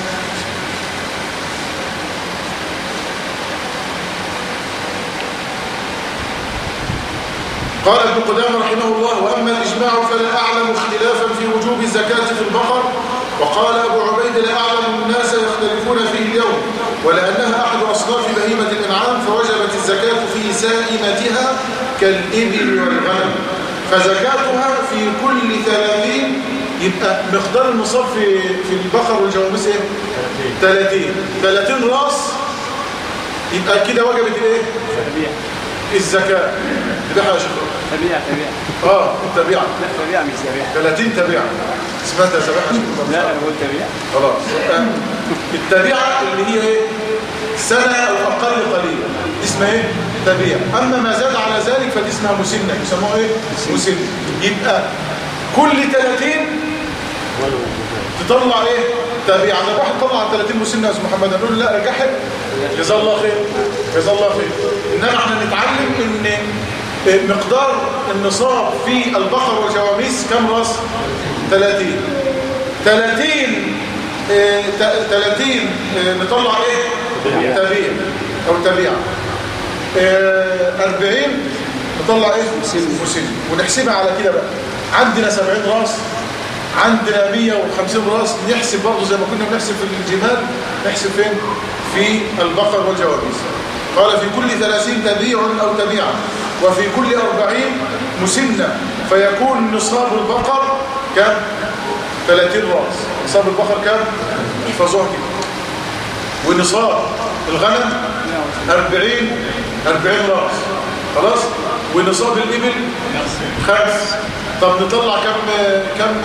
قال ابن قدامه رحمه الله واما الاجماع فلا اعلم اختلافا في وجوب الزكاه في البقر وقال ابو عبيد لا اعلم الناس يختلفون فيه اليوم ولانها احد اصناف بهيمه الانعام فوجبت الزكاه في سائمتها كالابل والغنم فزكاتها في كل ثلاثين يبقى مقدار النصاب في في البقر والجواميس ايه 30 30 راس يبقى كده وجبت الايه تبيع الزكاه ده حاجه شكرا تبيع تبيع اه التبيعة لا تبيع مش تبيع 30 تبيعة سمعتها سباحة شكرا لا انا بقول تبيع خلاص آه. التبيعة اللي هي ايه سنة او اقل قليلا دي اسمها ايه تبيعة اما ما زاد على ذلك فدي اسمها مسنة يسموها ايه مسنة يبقى كل 30 تطلع ايه تبيعة لو واحد طلع 30 مسنة يا استاذ محمد نقول له لا رجحت جزاه الله خير جزاه الله خير انما احنا نتعلم ان مقدار النصاب في البقر والجواميس كم راس 30 30 آه، ت- 30 آه، نطلع ايه تبيع او تبيع آه، 40 نطلع ايه مسن ونحسبها على كده بقى عندنا 70 راس عندنا 150 راس نحسب برضه زي ما كنا بنحسب في الجمال نحسب فين في البقر والجواميس قال في كل 30 تبيع او تبيعه وفي كل 40 مسنه فيكون نصاب البقر كم 30 راس نصاب البقر كم احفظوها كده ونصاب الغنم 40 40 راس خلاص ونصاب الإبل خمس طب نطلع كم كم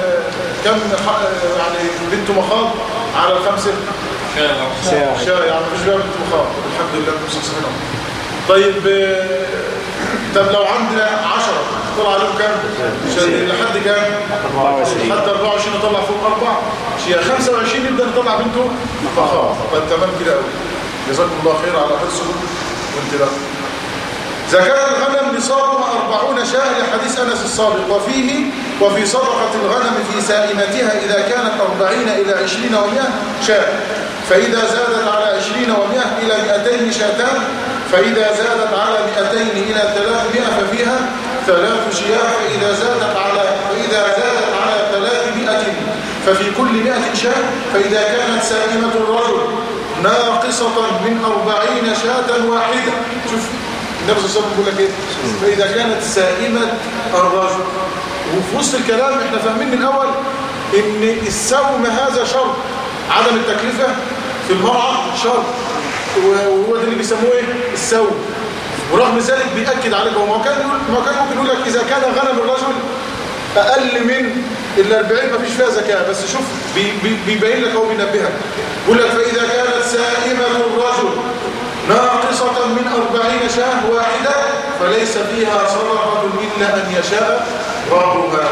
كم ح- يعني بنت مخاض على الخمسة ساعة شاء يعني مفيش بقى بنت مخاض الحمد لله مسخسرين طيب آه، طب لو عندنا 10 طلع عليهم كام عشان لحد كام 24 حتى 24 نطلع فوق أربعة شيء 25 نبدأ نطلع بنته فخلاص طب تمام كده قوي جزاكم الله خير على حرصكم وانتباه زكاة الغنم نصابها أربعون شاة لحديث أنس الصادق وفيه وفي صدقة الغنم في سائمتها إذا كانت أربعين إلى عشرين ومئة شاة فإذا زادت على عشرين ومئة إلى مئتين شاتان فإذا زادت على مئتين إلى ثلاثمائة ففيها ثلاث شياه فإذا زادت على فإذا زادت على ثلاثمائة ففي كل مئة شاة فإذا كانت سائمة الرجل ناقصة من أربعين شاة واحدة شوف النبي صلى الله عليه وسلم بيقول لك ايه فاذا كانت سائمه الرجل وفي وسط الكلام احنا فاهمين من الاول ان السوم هذا شرط عدم التكلفه في المرعى شرط وهو ده اللي بيسموه ايه السوم ورغم ذلك بيأكد عليك هو ما كان يقول ما كان ممكن يقول لك اذا كان غنم الرجل اقل من ال 40 ما فيش فيها زكاه بس شوف بي بي بيبين لك هو بينبهك يقول لك فاذا كانت سائمه الرجل ناقصة من أربعين شاه واحدة فليس فيها صدقة إلا أن يشاء ربها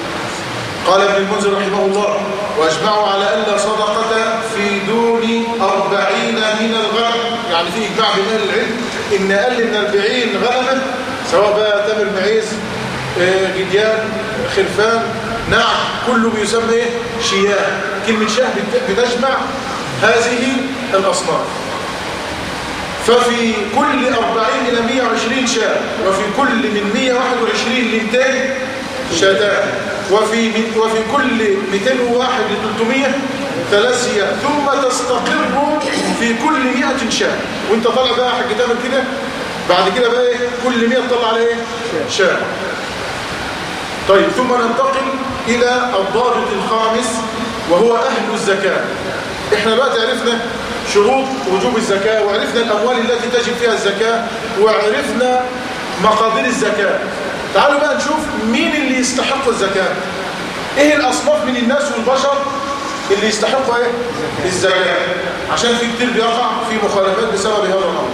قال ابن المنذر رحمه الله وأجمعوا على أن لا صدقة في دون أربعين من الغنم يعني في إجماع بين أهل العلم إن أقل من أربعين غنمة سواء بقى تمر معيز آه، جديان خرفان نعم كله بيسمى إيه؟ شياه كلمة شاه بت- بتجمع هذه الأصناف ففي كل 40 إلى 120 شاة وفي كل من 121 ل 200 شاتان وفي وفي كل 201 ل 300 ثلاث شياه ثم تستقر في كل 100 شاة وانت طالع بقى حاج تعمل كده بعد كده بقى ايه كل 100 تطلع على ايه شاة طيب ثم ننتقل إلى الضابط الخامس وهو أهل الزكاة احنا دلوقتي عرفنا شروط وجوب الزكاة وعرفنا الأموال التي تجب فيها الزكاة وعرفنا مقادير الزكاة تعالوا بقى نشوف مين اللي يستحق الزكاة ايه الأصناف من الناس والبشر اللي يستحقوا ايه الزكاة عشان في كتير بيقع في مخالفات بسبب هذا الأمر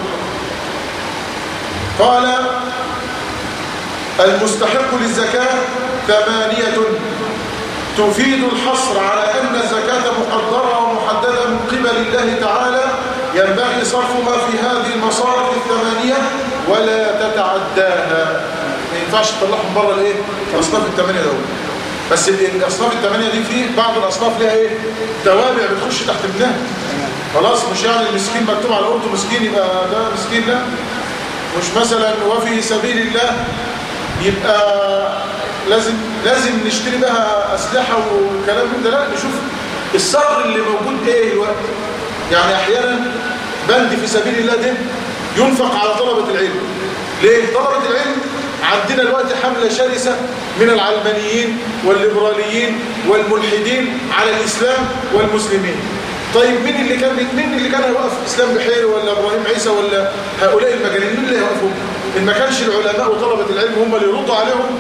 قال المستحق للزكاة ثمانية تفيد الحصر على أن الزكاة مقدرة ومحددة من قبل الله تعالى ينبغي صرفها في هذه المصارف الثمانية ولا تتعداها ما ينفعش تطلعهم بره الايه الاصناف الثمانيه دول بس الاصناف الثمانيه دي في بعض الاصناف ليها ايه توابع بتخش تحت منها خلاص مش يعني المسكين مكتوب على قرطه مسكين يبقى ده مسكين لا مش مثلا وفي سبيل الله يبقى لازم لازم نشتري بها اسلحه وكلام من ده لا نشوف الصقر اللي موجود ايه الوقت يعني احيانا بند في سبيل الله ده ينفق على طلبه العلم ليه طلبه العلم عندنا الوقت حمله شرسه من العلمانيين والليبراليين والملحدين على الاسلام والمسلمين طيب مين اللي كان مين اللي كان هيوقف اسلام بحير ولا ابراهيم عيسى ولا هؤلاء المجانين مين اللي هيوقفهم ان ما كانش العلماء وطلبه العلم هم اللي يردوا عليهم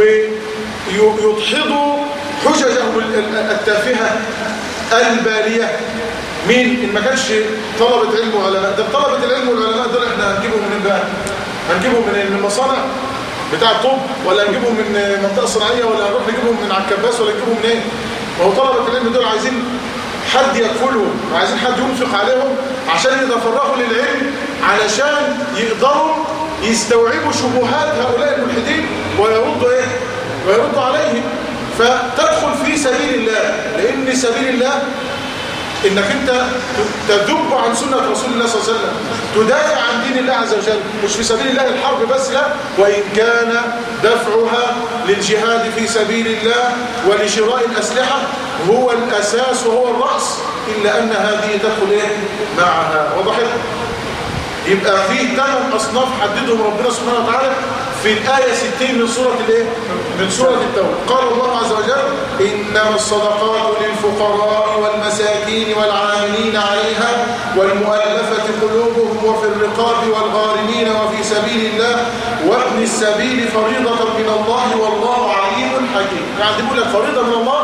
ويدحضوا حججهم التافهه الباليه مين ان ما كانش طلبه علم وعلماء ده طلبه العلم والعلماء دول احنا هنجيبهم من بقى هنجيبهم من المصانع بتاع الطب ولا هنجيبهم من منطقه صناعيه ولا هنروح نجيبهم من عكاباس ولا نجيبهم منين ما هو طلبه العلم دول عايزين حد يكفلهم وعايزين حد ينفق عليهم عشان يتفرغوا للعلم علشان يقدروا يستوعبوا شبهات هؤلاء الملحدين ويردوا ايه ويردوا عليهم فتدخل في سبيل الله لان سبيل الله انك انت تذب عن سنة رسول الله صلى الله عليه وسلم تدافع عن دين الله عز وجل مش في سبيل الله الحرب بس لا وإن كان دفعها للجهاد في سبيل الله ولشراء الأسلحة هو الأساس وهو الرأس إلا أن هذه تدخل إيه؟ معها وضحت يبقى فيه ثمان أصناف حددهم ربنا سبحانه وتعالى في الآية 60 من سورة الايه؟ من سورة التوبة قال الله عز وجل إنما الصدقات للفقراء والمساكين والعاملين عليها والمؤلفة قلوبهم وفي الرقاب والغارمين وفي سبيل الله وابن السبيل فريضة من الله والله عليم حكيم يعني بيقول لك فريضة من الله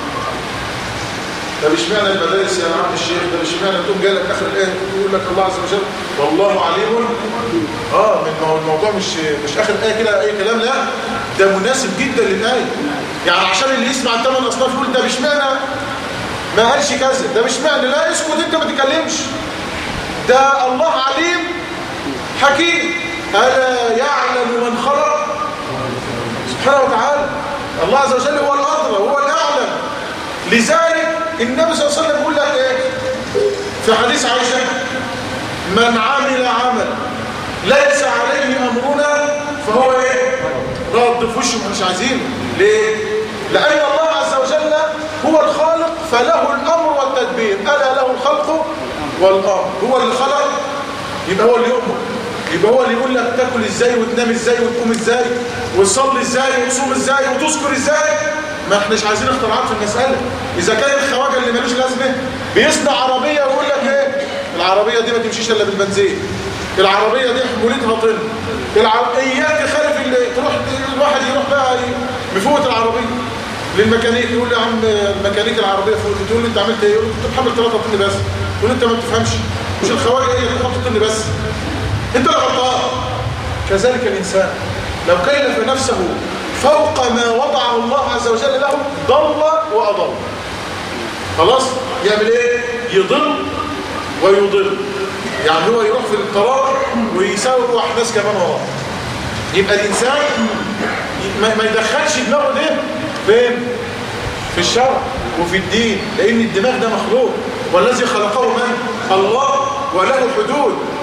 ده مش معنى المدارس يا عم الشيخ ده مش معنى تقوم جاي لك اخر الايه يقول لك الله عز وجل والله عليم اه من ما هو الموضوع مش مش اخر الايه كده اي كلام لا ده مناسب جدا للايه يعني عشان اللي يسمع الثمان اصناف يقول ده مش معنى ما قالش كذا ده مش معنى لا اسكت انت ما تتكلمش ده الله عليم حكيم الا يعلم من خلق سبحانه وتعالى الله عز وجل هو الادرى هو الاعلم لذلك النبي صلى الله عليه وسلم يقول لك ايه في حديث عائشة من عمل عمل ليس عليه امرنا فهو ايه رد في وشه مش عايزينه ليه لان الله عز وجل هو الخالق فله الامر والتدبير الا له الخلق والامر هو اللي خلق يبقى هو اللي يؤمر يبقى هو اللي يقول لك تاكل ازاي وتنام ازاي وتقوم ازاي وتصلي ازاي وتصوم ازاي وتذكر ازاي ما احناش عايزين اختراعات في المسألة إذا كان الخواجة اللي ملوش لازمة بيصنع عربية ويقول لك ايه العربية دي ما تمشيش الا بالبنزين العربية دي حمولتها طن العر... اياك خالف اللي تروح الواحد يروح بقى بفوت العربية للميكانيك يقول لي يا عم الميكانيك العربية فوت تقول له انت عملت ايه؟ يقول له كنت بحمل 3 طن بس تقول له انت ما بتفهمش مش الخواجة هي اللي بتحط طن بس انت اللي غلطان كذلك الانسان لو كلف نفسه فوق ما وضعه الله عز وجل له ضل وأضل خلاص يعمل ايه يضل ويضل يعني هو يروح في القرار ويساوي احداث كمان وراه يبقى الانسان ما يدخلش دماغه ده فين في الشرع وفي الدين لان الدماغ ده مخلوق والذي خلقه من الله وله حدود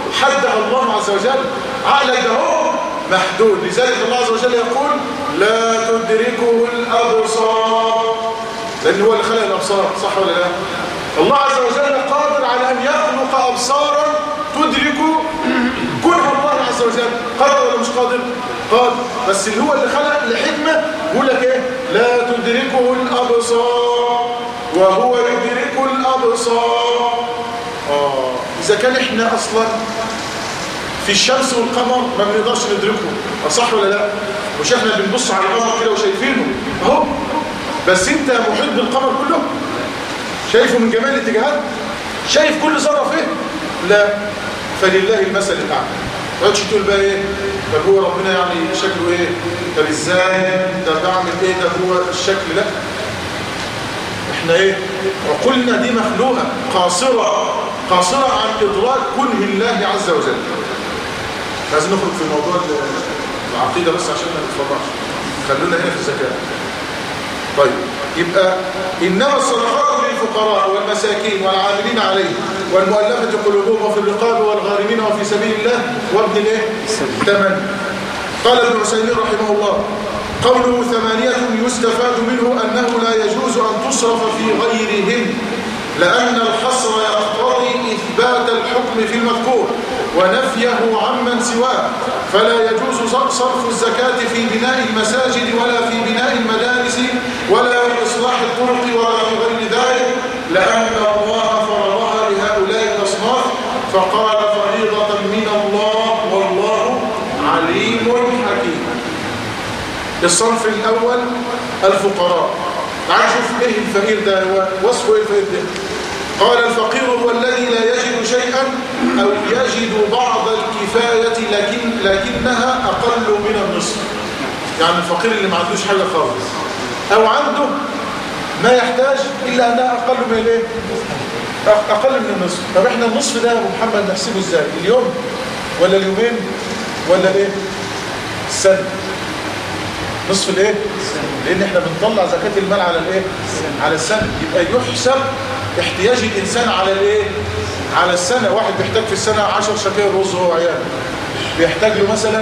حدها الله عز وجل عقلك ده هو محدود لذلك الله عز وجل يقول لا تدركه الأبصار لأن هو اللي خلق الأبصار صح ولا لا الله عز وجل قادر على أن يخلق أبصارا تدرك كره الله عز وجل قادر ولا مش قادر قادر بس اللي هو اللي خلق لحكمة يقول لك ايه لا تدركه الأبصار وهو يدرك الأبصار آه. إذا كان إحنا أصلا في الشمس والقمر ما بنقدرش ندركهم صح ولا لا مش احنا بنبص على القمر كده وشايفينه اهو بس انت محيط بالقمر كله شايفه من جميع الاتجاهات شايف كل ذره فيه لا فلله المثل الاعلى ما تقعدش تقول بقى ايه طب هو ربنا يعني شكله ايه طب ازاي ده بعمل ايه ده هو الشكل لا احنا ايه عقولنا دي مخلوقه قاصره قاصره عن ادراك كنه الله عز وجل لازم نخرج في موضوع العقيده بس عشان ما نتفرعش خلونا هنا في الزكاه طيب يبقى إنما الصدقات للفقراء والمساكين والعاملين عليه والمؤلفة قلوبهم وفي الرقاب والغارمين وفي سبيل الله وابن الايه؟ ثمن قال ابن عثيمين رحمه الله قوله ثمانية يستفاد منه أنه لا يجوز أن تصرف في غيرهم لأن الحصر يقتضي إثبات الحكم في المذكور ونفيه عمن سواه فلا يجوز صرف الزكاة في بناء المساجد ولا في بناء المدارس ولا في إصلاح الطرق ولا في غير ذلك لأن الله فرضها لهؤلاء الأصناف فقال فريضة من الله والله عليم حكيم الصنف الأول الفقراء تعال شوف ايه الفقير ده هو وصفه ايه الفقير ده قال الفقير هو الذي لا يجد شيئا أو يجد بعض الكفاية لكن لكنها أقل من النصف يعني الفقير اللي ما عندوش حاجة خالص أو عنده ما يحتاج إلا أنها أقل من الايه أقل من النصف طب احنا النصف ده يا أبو محمد نحسبه ازاي اليوم ولا اليومين ولا الايه السنة نصف الايه لان احنا بنطلع زكاة المال على الايه على السنة يبقى يحسب احتياج الانسان على الايه على السنة واحد بيحتاج في السنة 10 شكاير رز هو عياله بيحتاج له مثلا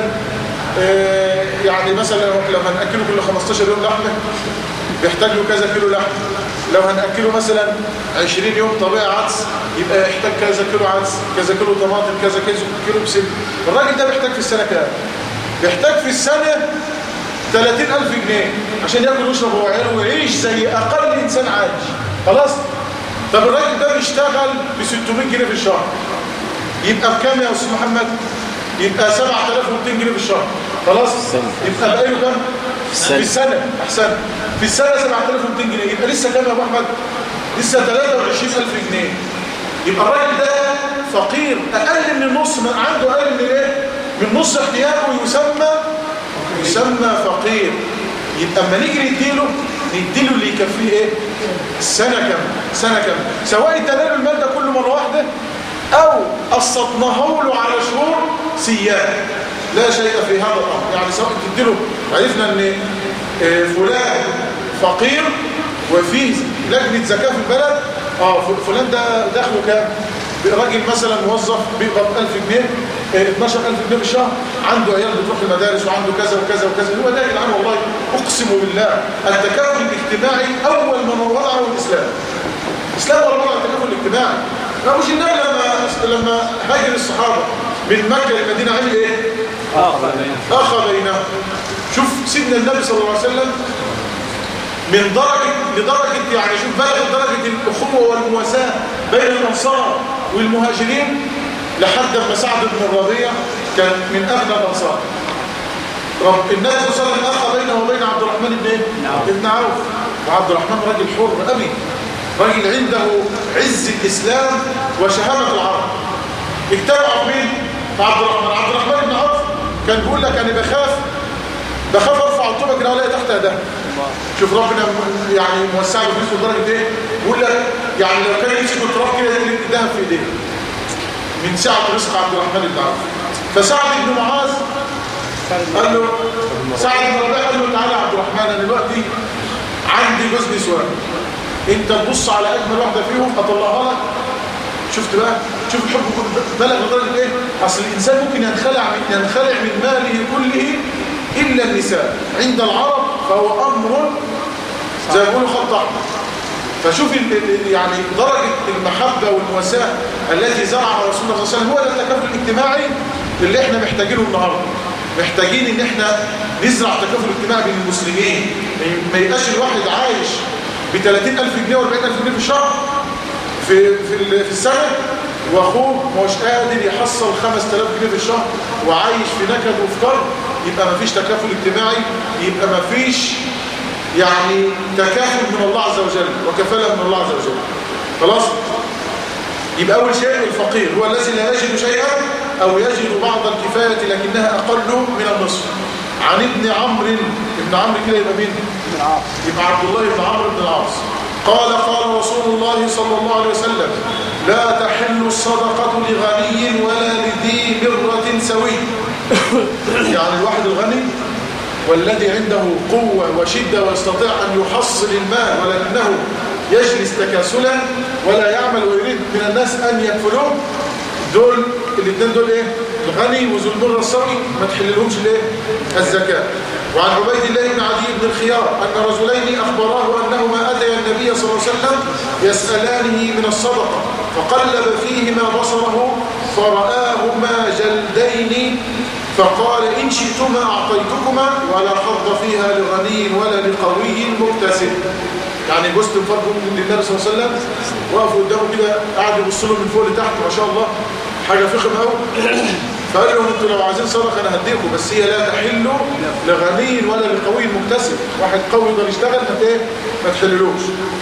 اه يعني مثلا لو هنأكله كل 15 يوم لحمة بيحتاج له كذا كيلو لحمة لو هنأكله مثلا 20 يوم طبيعي عدس يبقى يحتاج كذا كيلو عدس كذا كيلو طماطم كذا كيلو بسل الراجل ده بيحتاج في السنة كام بيحتاج في السنة 30000 جنيه عشان ياكل ويشرب وعياله ويعيش زي اقل انسان عايش خلاص طب الراجل ده بيشتغل ب 600 جنيه في الشهر يبقى بكام يا استاذ محمد يبقى 7200 جنيه في الشهر خلاص يبقى بقى له كام في السنه احسن في السنه 7200 جنيه يبقى لسه كام يا ابو احمد لسه 23000 جنيه يبقى الراجل ده فقير اقل من النص عنده اقل من ايه من نص احتياجه يسمى يسمى فقير يبقى اما نيجي نديله نديله اللي يكفيه ايه السنه كام سنه كام سواء ادينا المال ده كله مره واحده او قسطناه له على شهور سيان لا شيء في هذا الامر يعني سواء تديله عرفنا ان فلان فقير وفيه لجنه زكاه في البلد اه فلان ده دخله كام راجل مثلا موظف بيقبض 1000 جنيه 12000 جنيه في الشهر عنده عيال بتروح المدارس وعنده كذا وكذا وكذا هو ده يا جدعان والله اقسم بالله التكافل الاجتماعي اول ما وضعه الاسلام الاسلام هو وضع التكافل الاجتماعي لا مش النبي لما لما هاجر الصحابه من مكه للمدينه عمل ايه اخى بينهم شوف سيدنا النبي صلى الله عليه وسلم من درجة لدرجة يعني شوف بلغت درجة الأخوة والمواساة بين الأنصار والمهاجرين لحد ما سعد بن الربيع كان من أغنى الأنصار رب النبي صلى الله عليه وسلم أخى بينه وبين عبد الرحمن بن إيه؟ ابن عوف وعبد الرحمن راجل حر أبي راجل عنده عز الإسلام وشهامة العرب اجتمعوا مين؟ عبد الرحمن عبد الرحمن بن عوف كان بيقول لك أنا بخاف بخاف ارفع الطوبه كده الاقي تحت ده شوف ربنا يعني موسع له فلوسه لدرجه ايه بيقول لك يعني لو كان يمسك التراب كده يقلب الذهب في ايديه من سعه رزق عبد الرحمن بن عوف فسعد بن معاذ قال له سعد بن ربيعه قال له تعالى يا عبد الرحمن انا دلوقتي عندي جوز نسوان انت تبص على اجمل واحده فيهم اطلعها لك شفت بقى شوف الحب بلغ لدرجه ايه اصل الانسان ممكن ينخلع من ينخلع من ماله كله الا النساء عند العرب فهو امر زي ما بيقولوا خط احمر فشوف ال- ال- يعني درجة المحبة والمواساة التي زرعها رسول الله صلى الله عليه وسلم هو ده التكافل الاجتماعي اللي احنا محتاجينه النهارده محتاجين ان احنا نزرع تكافل اجتماعي بين المسلمين ما يبقاش الواحد عايش ب 30000 جنيه و 40000 جنيه في الشهر في في ال- في السنة واخوه مش قادر يحصل 5000 جنيه في الشهر وعايش في نكد وفي كرب يبقى ما فيش تكافل اجتماعي يبقى ما فيش يعني تكافل من الله عز وجل وكفالة من الله عز وجل خلاص يبقى أول شيء الفقير هو الذي لا يجد شيئا أو يجد بعض الكفاية لكنها أقل من النصف عن ابن عمرو ابن عمرو كده يبقى مين؟ من عاص يبقى عبد الله بن عمرو بن العاص قال قال رسول الله صلى الله عليه وسلم لا تحل الصدقة لغني ولا لذي مرة سوي يعني الواحد الغني والذي عنده قوة وشدة ويستطيع أن يحصل المال ولكنه يجلس تكاسلا ولا يعمل ويريد من الناس أن يكفلوه دول الاثنين دول ايه الغني وذو المر الصوي ما تحللهمش الايه الزكاة وعن عبيد الله بن عدي بن الخيار أن رجلين أخبراه أنهما أتيا النبي صلى الله عليه وسلم يسألانه من الصدقة فقلب فيهما بصره فرآهما جلدين فقال إن شئتما أعطيتكما ولا حظ فيها لغني ولا لقوي مكتسب يعني جوزت فرق للنبي صلى الله عليه وسلم وقفوا قدامه كده قعد يبص له من فوق لتحت ما شاء الله حاجة فخمة قوي فقال لهم انتوا لو عايزين صدقه انا هديكم بس هي لا تحل لغني ولا لقوي مكتسب واحد قوي يقدر يشتغل ما ايه ما تحللوش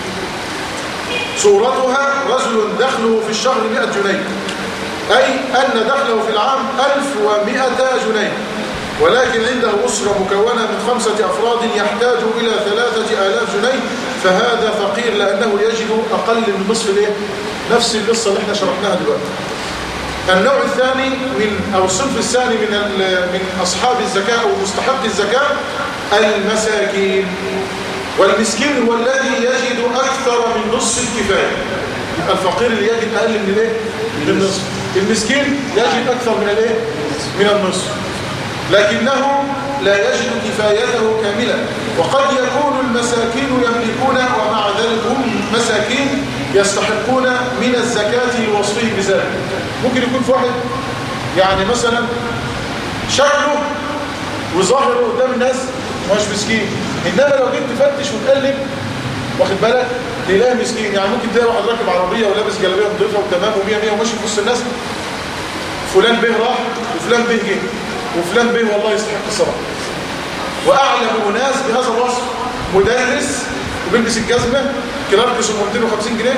صورتها رجل دخله في الشهر 100 جنيه أي أن دخله في العام 1100 جنيه ولكن عنده أسرة مكونة من خمسة أفراد يحتاج إلى ثلاثة آلاف جنيه فهذا فقير لأنه يجد أقل من نصف الإيه؟ نفس القصة اللي احنا شرحناها دلوقتي النوع الثاني من أو الصنف الثاني من ال- من أصحاب الزكاة أو مستحق الزكاة المساكين والمسكين هو الذي يجد أكثر من نصف الكفاية يبقى الفقير اللي يجد أقل من الايه؟ من النصف المسكين يجد أكثر من الايه؟ من النصف لكنه لا يجد كفايته كاملة وقد يكون المساكين يملكون ومع ذلك هم مساكين يستحقون من الزكاة لوصفه بذلك ممكن يكون في واحد يعني مثلا شكله وظاهره قدام الناس مش مسكين انما لو جيت تفتش وتقلب واخد بالك تلاقيه مسكين يعني ممكن تلاقي واحد راكب عربيه ولابس جلابيه نظيفه وتمام ومية مية وماشي في وسط الناس فلان به راح وفلان به جه وفلان به والله يستحق الصلاة وأعلم ناس بهذا الوصف مدرس وبيلبس الجزمة كلاركس ب 250 جنيه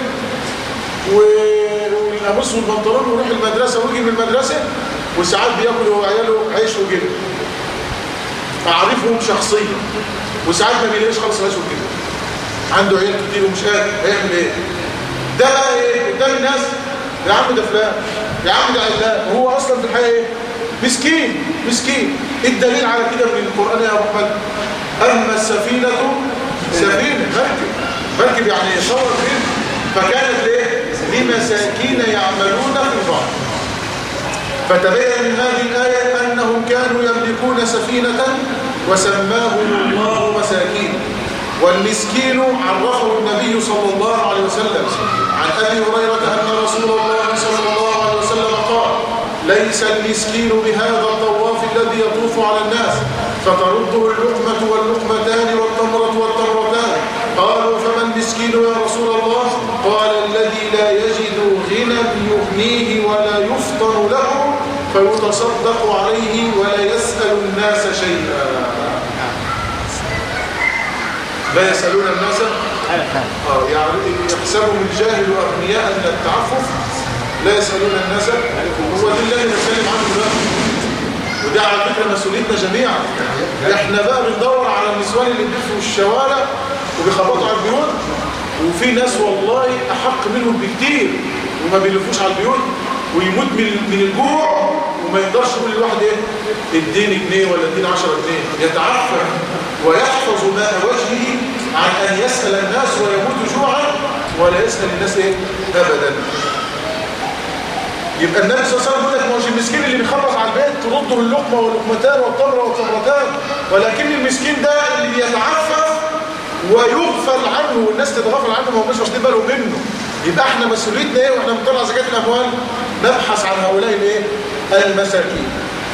و- والقميص والبنطلون ويروح المدرسة ويجي من المدرسة وساعات بياكل هو وعياله عيش وجبن أعرفهم شخصيا وساعات ما بيلاقيش خالص عيش وجبن عنده عيال كتير ومش قادر هيعمل ايه ده بقى ايه قدام الناس يا عم ده فلان يا عم ده علان وهو اصلا في الحقيقه ايه مسكين مسكين الدليل على كده من القران يا ابو احمد اما السفينه سفينه مركب مركب يعني صور فين فكانت ايه لمساكين يعملون في البحر فتبين من هذه الآية أنهم كانوا يملكون سفينة وسماهم الله مساكين والمسكين عرفه النبي صلى الله عليه وسلم عن أبي هريرة أن رسول الله صلى الله عليه وسلم قال ليس المسكين بهذا الطواف الذي يطوف على الناس فترده اللقمة واللقمتان والتمرة والتمرتان قالوا فما المسكين يا رسول الله قال الذي لا يجد غنى يغنيه ولا يفطر له فيتصدق عليه ولا يسأل الناس شيئا لا يسألون الناس آه يعني يحسبهم الجاهل أغنياء من التعفف لا يسألون الناس هو ده اللي نتكلم عنه دلوقتي وده على فكرة مسؤوليتنا جميعا احنا بقى بندور على النسوان اللي بيلفوا الشوارع وبيخبطوا على البيوت وفي ناس والله أحق منهم بكتير وما بيلفوش على البيوت ويموت من من الجوع وما يقدرش يقول للواحد ايه اديني جنيه ولا اديني 10 جنيه يتعفف ويحفظ ماء وجهه عن ان يسال الناس ويموت جوعا ولا يسال الناس ايه ابدا يبقى النبي صلى الله عليه وسلم يقول لك ما هوش المسكين اللي بيخلص على البيت ترده اللقمه واللقمتان والتمره والتمرتان ولكن المسكين ده اللي بيتعفف ويغفل عنه والناس تتغافل عنه ما هماش واخدين بالهم منه يبقى احنا مسؤوليتنا ايه واحنا بنطلع زكاه الاموال نبحث عن هؤلاء الايه المساكين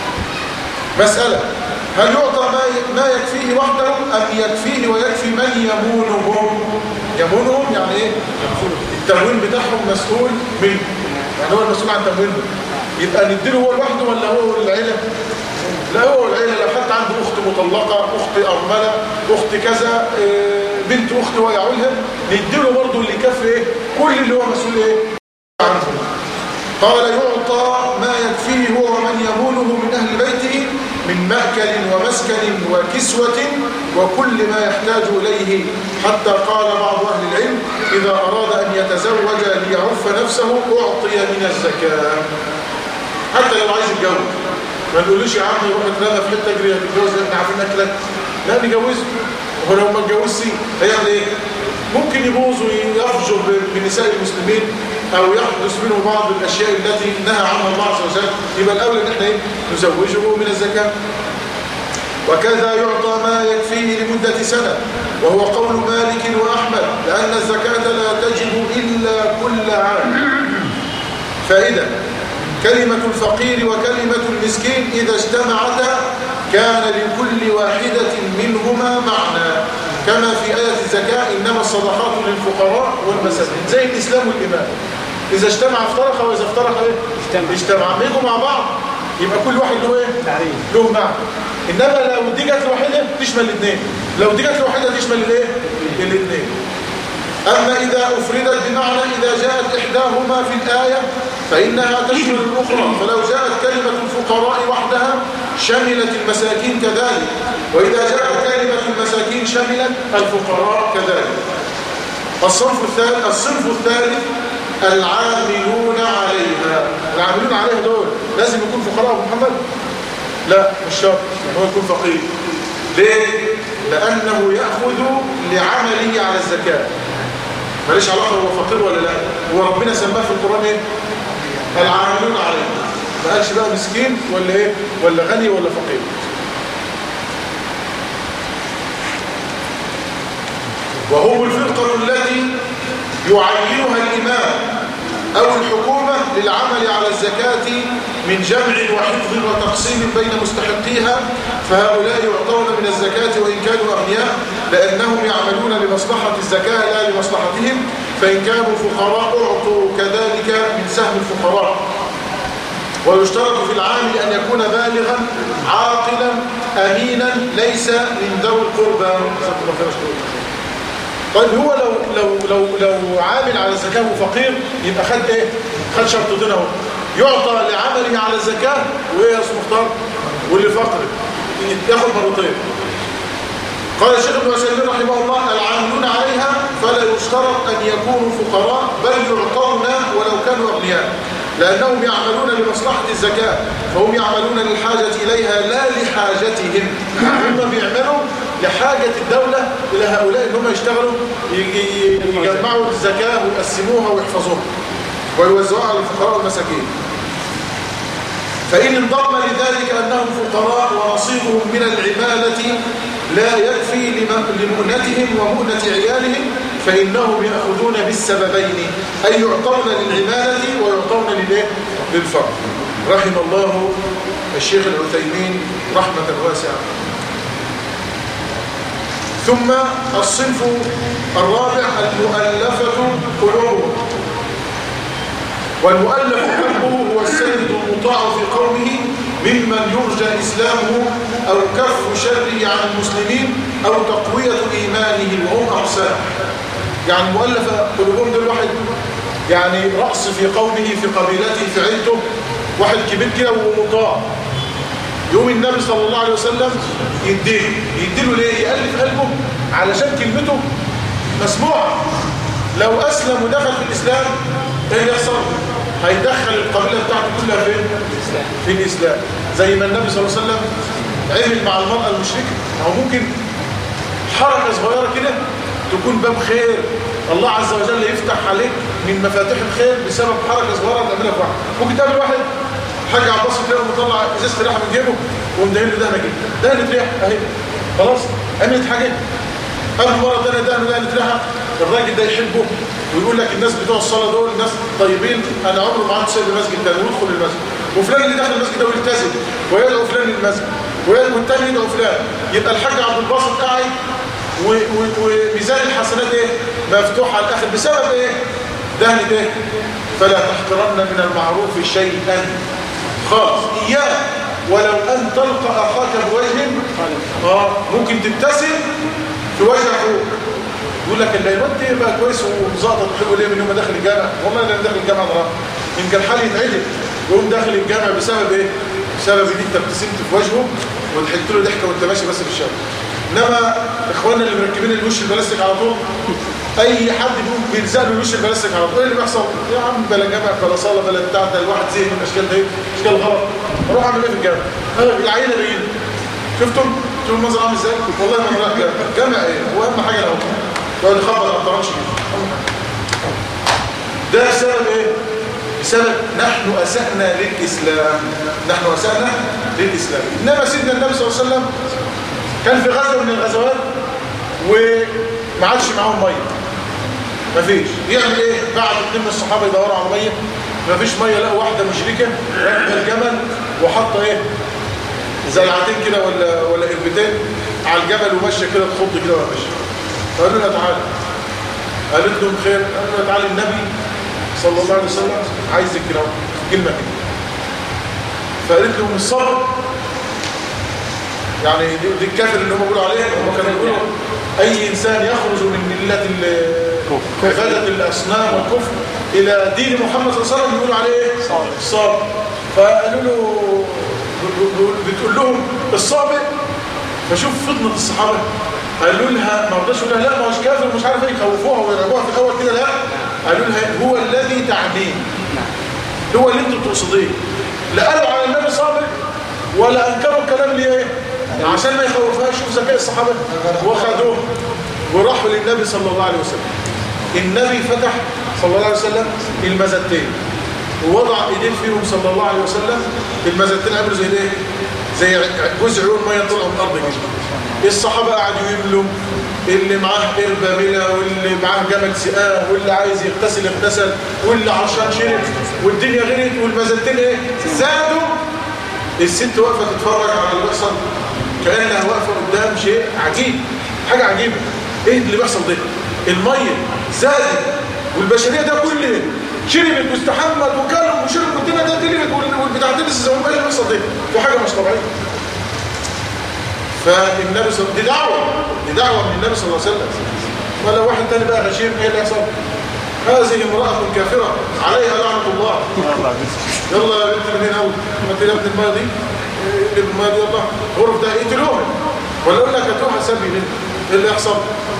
مساله هل يعطى ما ما يكفيه وحده ام يكفيه ويكفي من يمونهم يمونهم يعني ايه التموين بتاعهم مسؤول منه يعني هو المسؤول عن تموينهم يبقى نديله هو لوحده ولا هو والعيله لا هو والعيله لو حتى عنده اخت مطلقه اخت ارمله اخت كذا آه، بنت اخت ويعولها نديله برضه اللي يكفي ايه كل اللي هو مسؤول ايه عنه قال يعطى ما يكفيه هو ومن يمونه من اهل بيته من مأكل ومسكن وكسوة وكل ما يحتاج إليه حتى قال بعض أهل العلم إذا أراد أن يتزوج ليعف نفسه أعطي من الزكاة حتى لو عايز يتجوز ما نقولوش يا عم يروح يترمى في حته اجري هتتجوز احنا عارفين اكلك لا نجوزه هو لو ما اتجوزش هيعمل ايه؟ ممكن يبوظ ويفجر بنساء المسلمين او يحدث منه بعض الاشياء التي نهى عنها الله عز وجل يبقى الاولى ان احنا ايه؟ نزوجه من الزكاه وكذا يعطى ما يكفيه لمدة سنة وهو قول مالك وأحمد لأن الزكاة لا تجب إلا كل عام فائدة كلمة الفقير وكلمة المسكين إذا اجتمعتا كان لكل واحدة منهما معنى كما في آية الزكاة إنما الصدقات للفقراء والمساكين زي الإسلام والإيمان إذا اجتمع افترق وإذا افترق إيه؟ اجتمع. اجتمع ما يجوا مع بعض يبقى كل واحد له إيه؟ تعريف. له معنى إنما لو دي جت لوحدها تشمل الاثنين لو دي جت لوحدها تشمل الايه؟ الاثنين أما إذا أفردت بمعنى إذا جاءت إحداهما في الآية فإنها تشمل الأخرى فلو جاءت كلمة الفقراء وحدها شملت المساكين كذلك وإذا جاءت كلمة المساكين شملت الفقراء كذلك الصنف الثالث الصنف الثالث العاملون عليها العاملون عليها دول لازم يكون فقراء أبو محمد لا مش شرط هو يكون فقير ليه؟ لأنه يأخذ لعمله على الزكاة ماليش علاقة هو فقير ولا لا هو ربنا سماه في القرآن ايه العاملون عليه ما قالش بقى مسكين ولا ايه ولا غني ولا فقير وهم الفرقة التي يعينها الإمام أو الحكومة للعمل على الزكاة من جمع وحفظ وتقسيم بين مستحقيها فهؤلاء يعطون من الزكاة وإن كانوا أغنياء لأنهم يعملون لمصلحة الزكاة لا لمصلحتهم فإن كانوا فقراء أعطوا كذلك من سهم الفقراء ويشترط في العامل أن يكون بالغا عاقلا أمينا ليس من ذوي القربى جزاكم الله خير أشكرك. طيب هو لو لو لو لو عامل على الزكاه وفقير يبقى خد ايه؟ خد شرطتين اهو يعطى لعمله على الزكاه وايه يا استاذ مختار؟ واللي فقر ياخد مرتين قال الشيخ ابن عثيمين رحمه الله العاملون عليها فلا يشترط ان يكونوا فقراء بل يعطون ولو كانوا اغنياء لانهم يعملون لمصلحه الزكاه فهم يعملون للحاجه اليها لا لحاجتهم هم بيعملوا لحاجه الدوله الى هؤلاء ان هم يشتغلوا يجي- يجمعوا الزكاه ويقسموها ويحفظوها ويوزعوها على الفقراء والمساكين فإن انضم لذلك أنهم فقراء ونصيبهم من العمالة لا يكفي لم- لمؤنتهم ومؤنة عيالهم فإنهم يأخذون بالسببين أي يعطون للعمالة ويعطون للإيه؟ للفقر رحم الله الشيخ العثيمين رحمة واسعة ثم الصنف الرابع المؤلفة قلوبهم والمؤلف قلبه هو السيد المطاع في قومه ممن يرجى إسلامه أو كف شره عن المسلمين أو تقوية إيمانه وهم أقسام يعني مؤلف قلوبهم دول واحد يعني رأس في قومه في قبيلته في عيلته واحد كبير كده ومطاع يوم النبي صلى الله عليه وسلم يديله يديله ليه يألف قلبه علشان كلمته مسموعة لو أسلم ودخل في الإسلام إيه اللي يحصل هيدخل القبيلة بتاعته كلها فين في الإسلام زي ما النبي صلى الله عليه وسلم عمل مع المرأة المشركة أو ممكن حركة صغيرة كده تكون باب خير الله عز وجل يفتح عليك من مفاتيح الخير بسبب حركه صغيره بنعملها في واحد ممكن تقابل واحد حاج عباس تلاقيه مطلع ازازه ريحه من جيبه ومدهن له دهنه جدا دهنه ريحه اهي خلاص عملت حاجه قبل مره ثانيه دهنه دهنه ريحه الراجل ده يحبه ويقول لك الناس بتوع الصلاه دول ناس طيبين انا عمري ما عدت سايب المسجد تاني ويدخل المسجد وفلان اللي داخل المسجد ده ويلتزم ويدعو فلان للمسجد ويدعو والتاني يدعو فلان يبقى الحاج عبد الباسط قاعد و- و- وميزان الحسنات ايه مفتوح على الاخر بسبب ايه دهنة ايه فلا تحقرن من المعروف شيئا خالص اياه ولو ان تلقى اخاك بوجه اه ممكن تبتسم في وجه اخوك يقول لك اللي الواد ده بقى كويس ومظبط حلو ليه من يوم ما دخل الجامع والله انا داخل الجامعه ده يمكن حالي يتعدل يقوم داخل الجامع بسبب ايه بسبب ان انت ابتسمت في وجهه وضحكت له ضحكه وانت ماشي بس في الشارع انما اخواننا اللي مركبين الوش البلاستيك على طول اي حد بيقوم بيلزق له الوش البلاستيك على طول ايه اللي بيحصل يا عم بلا جامع بلا صلاه بلا بتاع ده الواحد زي من الاشكال ده اشكال غلط اروح اعمل ايه في الجامع ها العينه باين شفتم شوفوا المنظر عامل ازاي والله ما رايح جامع جامع ايه هو اهم حاجه الاول يقعد يخبط على الطرنش ده بسبب ايه بسبب نحن اسأنا للاسلام نحن اسأنا للاسلام انما سيدنا النبي صلى الله عليه وسلم كان في غزوه من الغزوات وما عادش معاهم ميه مفيش يعمل ايه بعد اتنين من الصحابه يدوروا على ميه مفيش ميه لقوا واحده مشركه راكبه الجمل وحاطه ايه زلعتين كده ولا ولا قربتين على الجبل وماشيه كده تخض كده ولا ماشيه فقالوا لها تعالى قالت لهم خير قالوا لها تعالى النبي صلى الله عليه وسلم عايزك كده كلمه كده فقالت لهم الصبر يعني دي, دي الكافر اللي هم بيقولوا عليه هم كانوا بيقولوا اي انسان يخرج من مله ال- عباده الاصنام والكفر الى دين محمد صلى الله عليه وسلم بيقولوا عليه ايه صابر فقالوا له ب- ب- بتقول لهم الصابر فشوف فطنه الصحابه قالوا لها ما رضاش يقول لها لا ما هوش كافر مش عارف ايه يخوفوها ويرعبوها في الاول كده لا قالوا لها هو الذي تعنيه هو اللي انتوا بتقصديه لا قالوا على النبي صابر ولا انكروا الكلام ليه ايه عشان ما يخوفهاش شوف ذكاء الصحابه وخدوه وراحوا للنبي صلى الله عليه وسلم النبي فتح صلى الله عليه وسلم المزتين ووضع ايديه فيهم صلى الله عليه وسلم المزتين عملوا زي ايه زي جزء عيون ميه طلعوا من الارض كده الصحابه قعدوا يملوا اللي معاه قربة ملا واللي معاه جمل سقاه واللي عايز يغتسل اغتسل واللي عشان شرب والدنيا غرقت والمزتين ايه زادوا الست واقفه تتفرج على اللي بيحصل كانها واقفه قدام شيء عجيب حاجه عجيبه ايه اللي بيحصل ده الميه زادت والبشريه ده كله شربت واستحمت وكلوا وشربوا والدنيا ده تلبت والبتاعتين لسه زي ما اللي بيحصل ده في حاجه مش طبيعيه فالنبي صلى دي دعوه دي دعوه من النبي صلى الله عليه وسلم ولا واحد تاني بقى غشيم ايه اللي يحصل هذه امراه كافره عليها لعنه الله يلا يا بنت من هنا اول ما تلاقي ابن الماء دي ابن الماء دي يلا غرف ده اقتلوها ولا اقول لك هاتوها سبي منه ايه اللي يحصل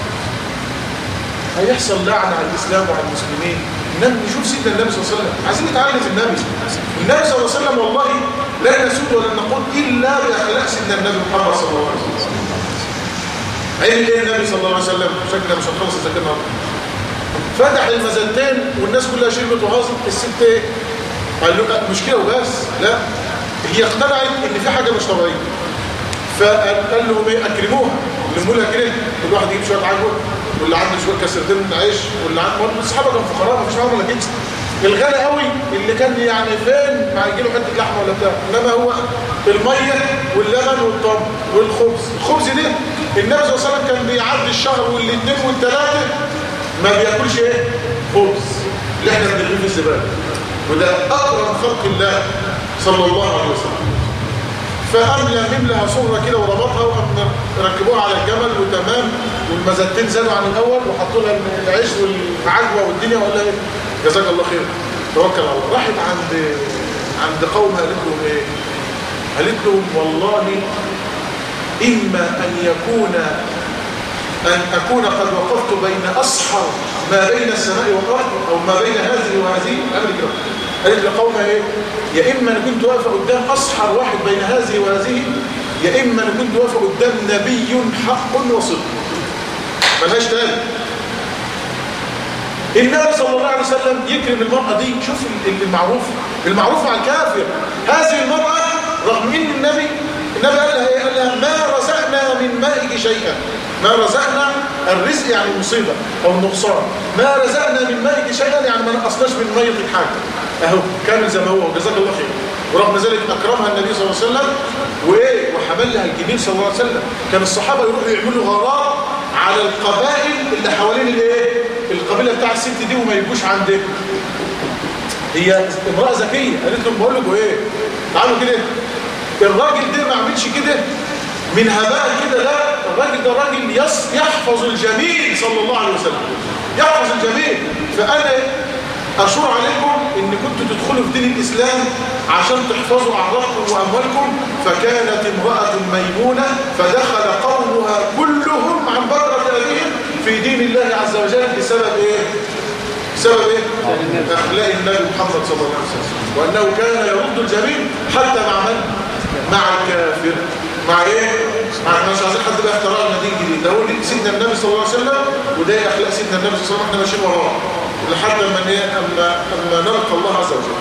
هيحصل لعنه على الاسلام وعلى المسلمين النبي نشوف سيدنا النبي صلى الله عليه وسلم عايزين نتعلم في النبي النبي صلى الله عليه وسلم والله لا نسود ولا نقول الا باخلاق سيدنا النبي محمد صلى الله عليه وسلم عين ايه النبي صلى الله عليه وسلم شكلنا مش هنخلص الزكاه النهارده فتح المزنتين والناس كلها شربت وهاصت الست ايه قال له لا مشكله وبس لا هي اقتنعت ان في حاجه مش طبيعيه فقال لهم ايه اكرموها لموا لها كده كل واحد يجيب شويه عجوه واللي عنده شويه كسرتين من عيش واللي عنده برضه الصحابه كانوا فقراء مفيش معاهم ولا كده الغني قوي اللي كان يعني فين ما يجي له حته لحمه ولا بتاع انما هو الميه واللبن والطب والخبز الخبز ده النبي صلى الله عليه وسلم كان بيعدي الشهر والاثنين والثلاثه ما بياكلش ايه خبز اللي احنا بنرميه في الزباله وده اكرم خلق الله صلى الله عليه وسلم فأملى مملها صغرى كده وربطها وقام ركبوها على الجمل وتمام والمزتين زادوا عن الأول وحطوا لها العيش والعجوة والدنيا وقال لها إيه؟ جزاك الله خير توكل على الله راحت عند عند قومها قالت لهم ايه قالت لهم والله إما أن يكون أن أكون قد وقفت بين أصحر ما بين السماء والأرض أو ما بين هذه وهذه قبل كده قالت لقومها إيه يا إما أنا كنت واقفة قدام أصحر واحد بين هذه وهذه يا إما أنا كنت واقفة قدام نبي حق وصدق ملهاش تاني النبي صلى الله عليه وسلم وسلم يكرم المرأة دي شوف ال- المعروف المعروف مع الكافر هذه المرأة رغم ان النبي النبي قال لها ايه قال لها ما رزقنا من مائك شيئا ما رزقنا الرزق يعني المصيبة او النقصان ما رزقنا من مائك شيئا يعني ما نقصناش من مية الحاجة اهو كامل زي ما هو جزاك الله خير ورغم ذلك اكرمها النبي صلى الله عليه وسلم وايه وحمل لها الجميل صلى الله عليه وسلم كان الصحابة يروحوا يعملوا غارات على القبائل اللي حوالين الايه القبيله بتاع الست دي وما يجوش عندك هي امراه ذكيه قالت لهم بقول لكم ايه تعالوا كده الراجل ده ما عملش كده من هباء كده لا الراجل ده راجل يص يحفظ الجميل صلى الله عليه وسلم يحفظ الجميل فانا اشور عليكم ان كنتوا تدخلوا في دين الاسلام عشان تحفظوا اعراضكم واموالكم فكانت امراه ميمونه فدخل قومها كلهم عن بكره ابيهم في دين الله عز وجل بسبب ايه بسبب ايه اخلاق النبي محمد صلى الله عليه وسلم وانه كان يرد الجميل حتى مع من مع الكافر مع ايه مع مش عايزين حد بقى اختراع لنا دين جديد ده هو دي سيدنا النبي صلى الله عليه وسلم وده اخلاق سيدنا النبي صلى الله عليه وسلم احنا ماشيين وراه لحد ما ايه اما اما نلقى الله عز وجل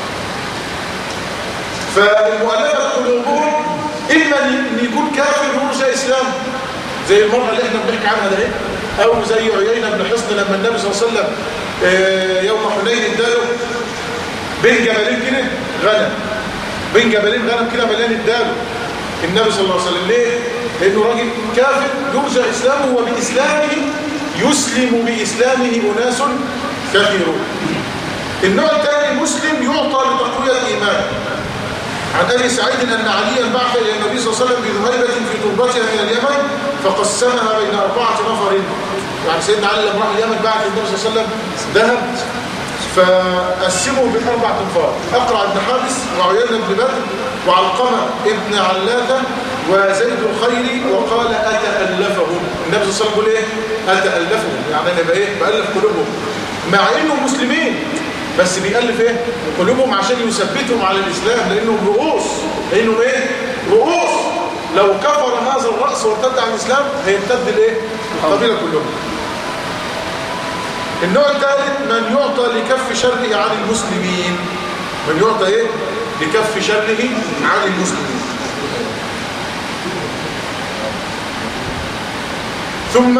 فالمؤلفه قلوبهم اما ان يكون كافر ويرجى اسلام زي المرأة اللي احنا بنحكي عنها ده ايه او زي عيينة بن حصن لما النبي صلى الله عليه وسلم آه، يوم حنين اداله بين جبلين كده غنم بين جبلين غنم كده مليان اداله النبي صلى الله عليه وسلم ليه؟ لانه راجل كافر يرجى اسلامه وباسلامه يسلم باسلامه اناس كثيرون النوع الثاني مسلم يعطى لتقويه ايمانه عن ابي سعيد ان عليا بعث الى النبي صلى الله عليه وسلم بذهيبه في تربتها من اليمن فقسمها بين اربعه نفر يعني سيدنا علي لما راح اليمن بعث النبي صلى الله عليه وسلم ذهب فقسموا بين اربع انفار اقرع بن حابس وعيان بن بدر وعلقمه ابن علاثه وزيد الخيري وقال اتالفهم النبي صلى الله عليه وسلم بيقول ايه اتالفهم يعني انا بقى ايه بالف قلوبهم مع انهم مسلمين بس بيألف ايه قلوبهم عشان يثبتهم على الاسلام لانهم رؤوس لانهم ايه رؤوس لو كفر هذا الرأس وارتد عن الاسلام هيرتد الايه القبيله كلهم النوع الثالث من يعطى لكف شره عن المسلمين من يعطى ايه لكف شره عن المسلمين ثم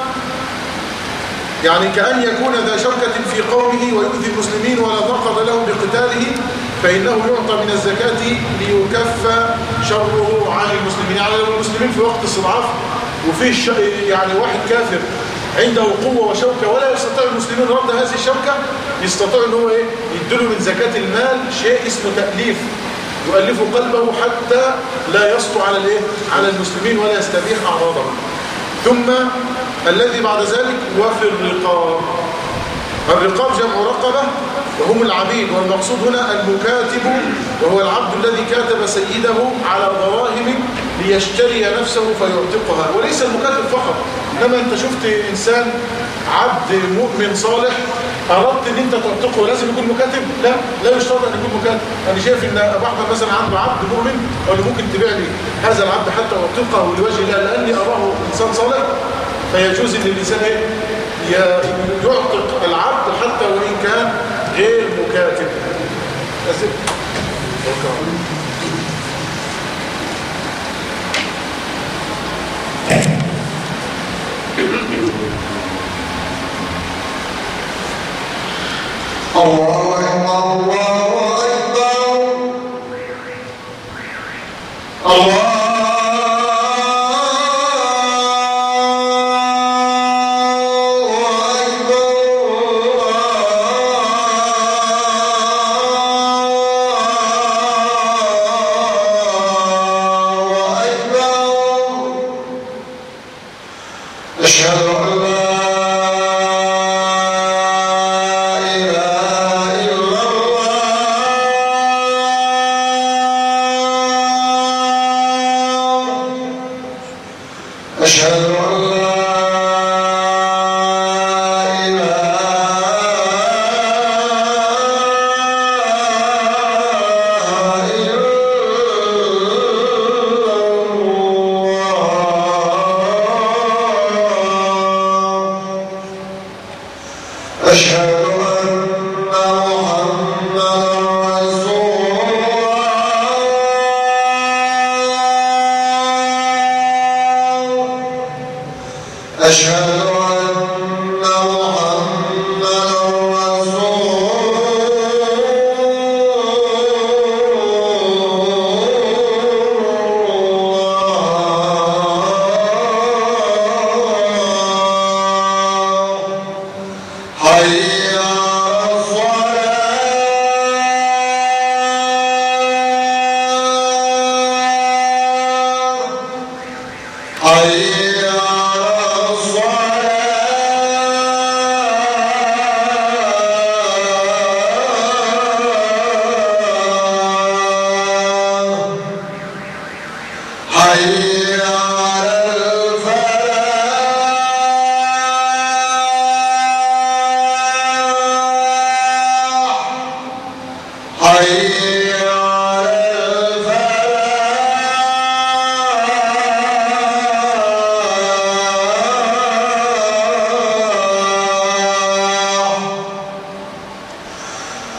يعني كأن يكون ذا شوكة في قومه ويؤذي المسلمين ولا نقض له بقتاله فإنه يعطى من الزكاة ليكف شره عن المسلمين يعني لو المسلمين في وقت استضعاف وفيه ش... يعني واحد كافر عنده قوة وشوكة ولا يستطيع المسلمين رد هذه الشوكة يستطيع ان هو ايه يدله من زكاة المال شيء اسمه تأليف يؤلف قلبه حتى لا يسطو على الايه على المسلمين ولا يستبيح اعراضهم ثم الذي بعد ذلك وفي الرقاب الرقاب جمع رقبة وهم العبيد والمقصود هنا المكاتب وهو العبد الذي كاتب سيده على دراهم ليشتري نفسه فيعتقها وليس المكاتب فقط إنما أنت شفت إنسان عبد مؤمن صالح أردت أن أنت تعتقه لازم يكون مكاتب لا لا يشترط أن يكون مكاتب أنا شايف أن أبو أحمد مثلا عنده عبد مؤمن أقول له ممكن تبيع لي هذا العبد حتى أعتقه لوجه الله لأني أراه إنسان صالح فيجوز ان الانسان ايه ي- يعتق العبد حتى وان كان غير مكاتب أسف. الله أكبر الله أكبر الله أكبر أشهد أن لا إله إلا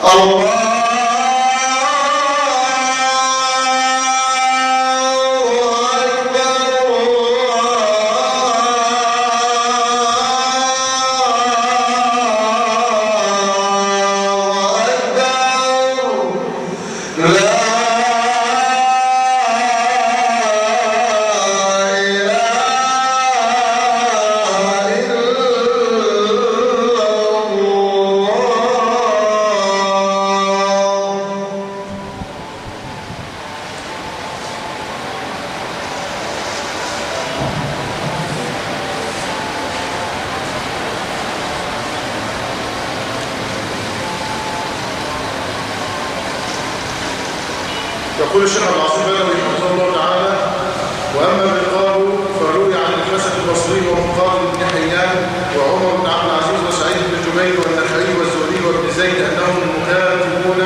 يقول الشيخ عبد العظيم بدوي رحمه الله تعالى واما بالقاب فروي عن الحسن البصري ومقابل بن حيان وعمر بن عبد العزيز وسعيد بن جبير والنخعي والزهري وابن زيد انهم المكاتبون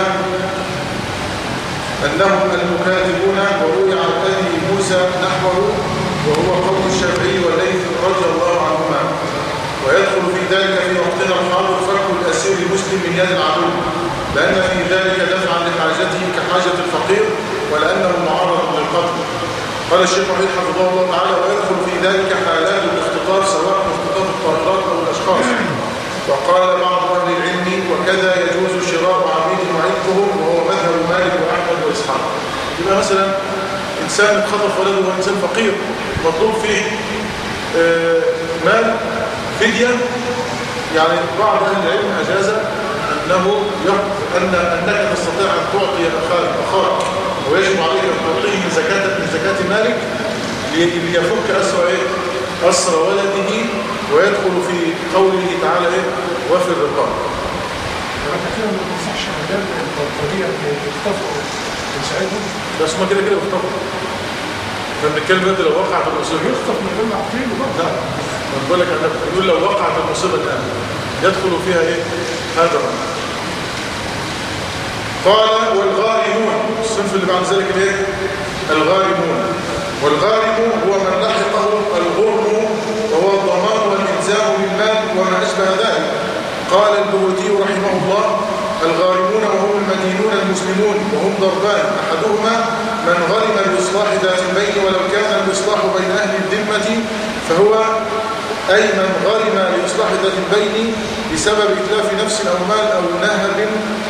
انهم المكاتبون وروي عن ابي موسى نحوه وهو قول الشافعي والليث رضي الله عنهما ويدخل في ذلك في وقتنا الحاضر فرق الاسير المسلم من يد العدو لان في ذلك دفعا لحاجته كحاجه الفقير ولانه معرض للقتل قال الشيخ وحيد حفظه الله تعالى ويدخل في ذلك حالات الاختطاف سواء اختطاف الطائرات او الاشخاص وقال بعض اهل العلم وكذا يجوز شراء عبيد وعتقهم وهو مذهب مالك واحمد واسحاق يبقى مثلا انسان اتخطف ولده وانسان فقير مطلوب فيه آه، مال فديه يعني بعض اهل العلم اجاز انه يق- ان انك تستطيع ان تعطي اخاك اخاك ويجب عليك ان تعطيه من زكاه من زكاه مالك لي- ليفك اسر ايه اسر ولده ويدخل في قوله تعالى ايه وفي الرقاب احنا كده ما بننصحش الرجال البلطجيه يختفوا ونساعدهم بس ما كده كده بيخطفوا فبنتكلم انت لو وقعت المصيبه يخطف من غير ما عارفينه بقى لا ما بقول لك انا بقول لو وقعت المصيبه الان يدخل فيها ايه هذا الرجل قال والغارمون الصنف اللي بعد ذلك الايه الغارمون والغارم هو من لحقه الغرم وهو الضمان والالزام بالمال وما اشبه ذلك قال البهوتي رحمه الله الغارمون وهم المدينون المسلمون وهم ضربان احدهما من غرم لاصلاح ذات البين ولو كان الاصلاح بين اهل الذمه فهو اي من غرم لاصلاح ذات البين بسبب اتلاف نفس او مال او نهب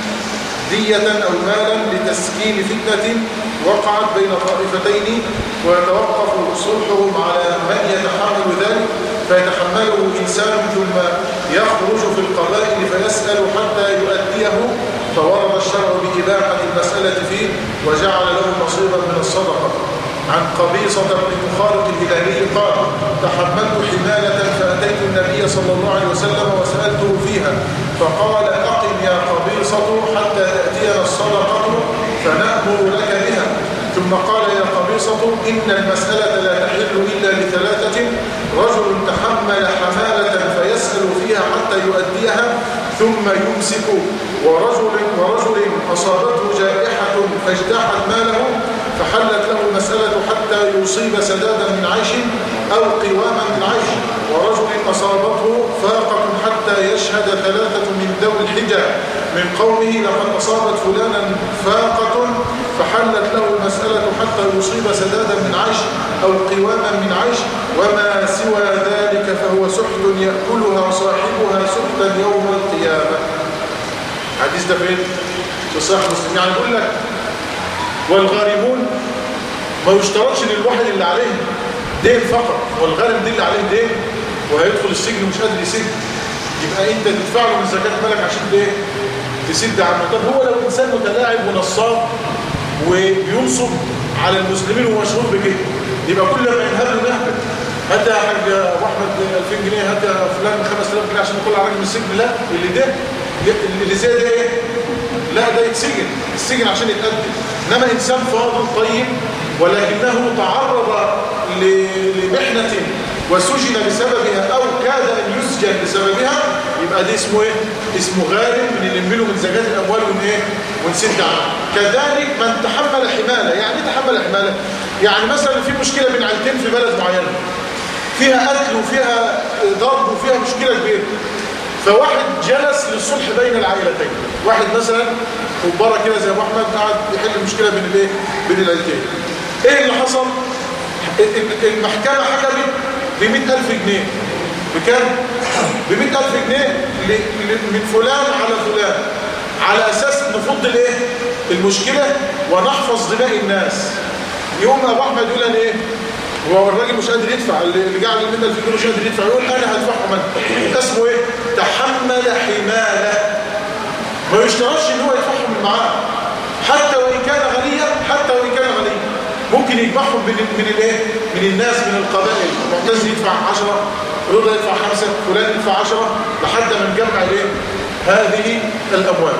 دية أو مالا لتسكين فتنة وقعت بين طائفتين ويتوقف صلحهم على من يتحمل ذلك فيتحمله إنسان ثم يخرج في القبائل فيسأل حتى يؤديه فورد الشرع بإباحة المسألة فيه وجعل له نصيبا من الصدقة عن قبيصة بن مخالق الهلالي قال تحملت حمالة فأتيت النبي صلى الله عليه وسلم وسألته فيها فقال أقم يا قبيصة حتى تأتينا الصدقة فنأمر لك بها ثم قال يا قبيصة إن المسألة لا تحل إلا لثلاثة رجل تحمل حمالة فيسأل فيها حتى يؤديها ثم يمسك ورجل ورجل أصابته جائحة فاجتاحت ماله فحلت له المسألة حتى يصيب سدادا من عيش أو قواما من عيش ورجل أصابته فاقة حتى يشهد ثلاثة من ذوي الحجة من قومه لقد أصابت فلانا فاقة فحلت له المسألة حتى يصيب سدادا من عيش أو قواما من عيش وما سوى ذلك فهو سحت يأكلها صاحبها سحتا يوم القيامة حديث ده فين؟ في صحيح مسلم يعني بيقول لك والغارمون ما يشترطش للواحد اللي عليه دين فقط والغارم دي اللي عليه دين وهيدخل السجن ومش قادر يسد يبقى انت تدفع له من زكاه مالك عشان ايه تسد عنه طب هو لو انسان متلاعب ونصاب وبينصب على المسلمين ومشهور بكده يبقى كل ما ينهب له نهبه هات يا حاج ابو احمد 2000 جنيه هات يا فلان 5000 جنيه عشان يطلع راجل من السجن لا اللي ده اللي زي ده ايه لا ده يتسجن السجن عشان يتقدم انما انسان فاضل طيب ولكنه تعرض ل- لمحنه وسجن بسببها او كاد ان يسجن بسببها يبقى ده اسمه ايه اسمه غارم من اللي ينمله من زكاه الاموال ون ايه ونسد عنه كذلك من تحمل حماله يعني ايه تحمل حماله يعني مثلا في مشكله بين عيلتين في بلد معينه فيها قتل وفيها ضرب وفيها مشكله كبيره فواحد جلس للصلح بين العائلتين واحد مثلا كبارة كده زي ابو احمد قاعد يحل مشكله بين الايه بين العيلتين ايه اللي حصل المحكمه حكمت ب 100000 جنيه بكام ب 100000 جنيه ل- ل- من فلان على فلان على اساس نفض الايه المشكله ونحفظ دماء الناس يوم ابو احمد يقول انا ايه هو الراجل مش قادر يدفع اللي اللي قاعد من الفلوس مش قادر يدفع يقول انا هدفعهم انا اسمه ايه تحمل حماله ما يشترطش ان هو يدفعهم معاه حتى وان كان غنيا حتى وان كان غنيا ممكن يجمعهم من من الايه من الناس من القبائل معتز يدفع 10 رضا يدفع خمسة فلان يدفع 10 لحد ما نجمع الايه هذه الاموال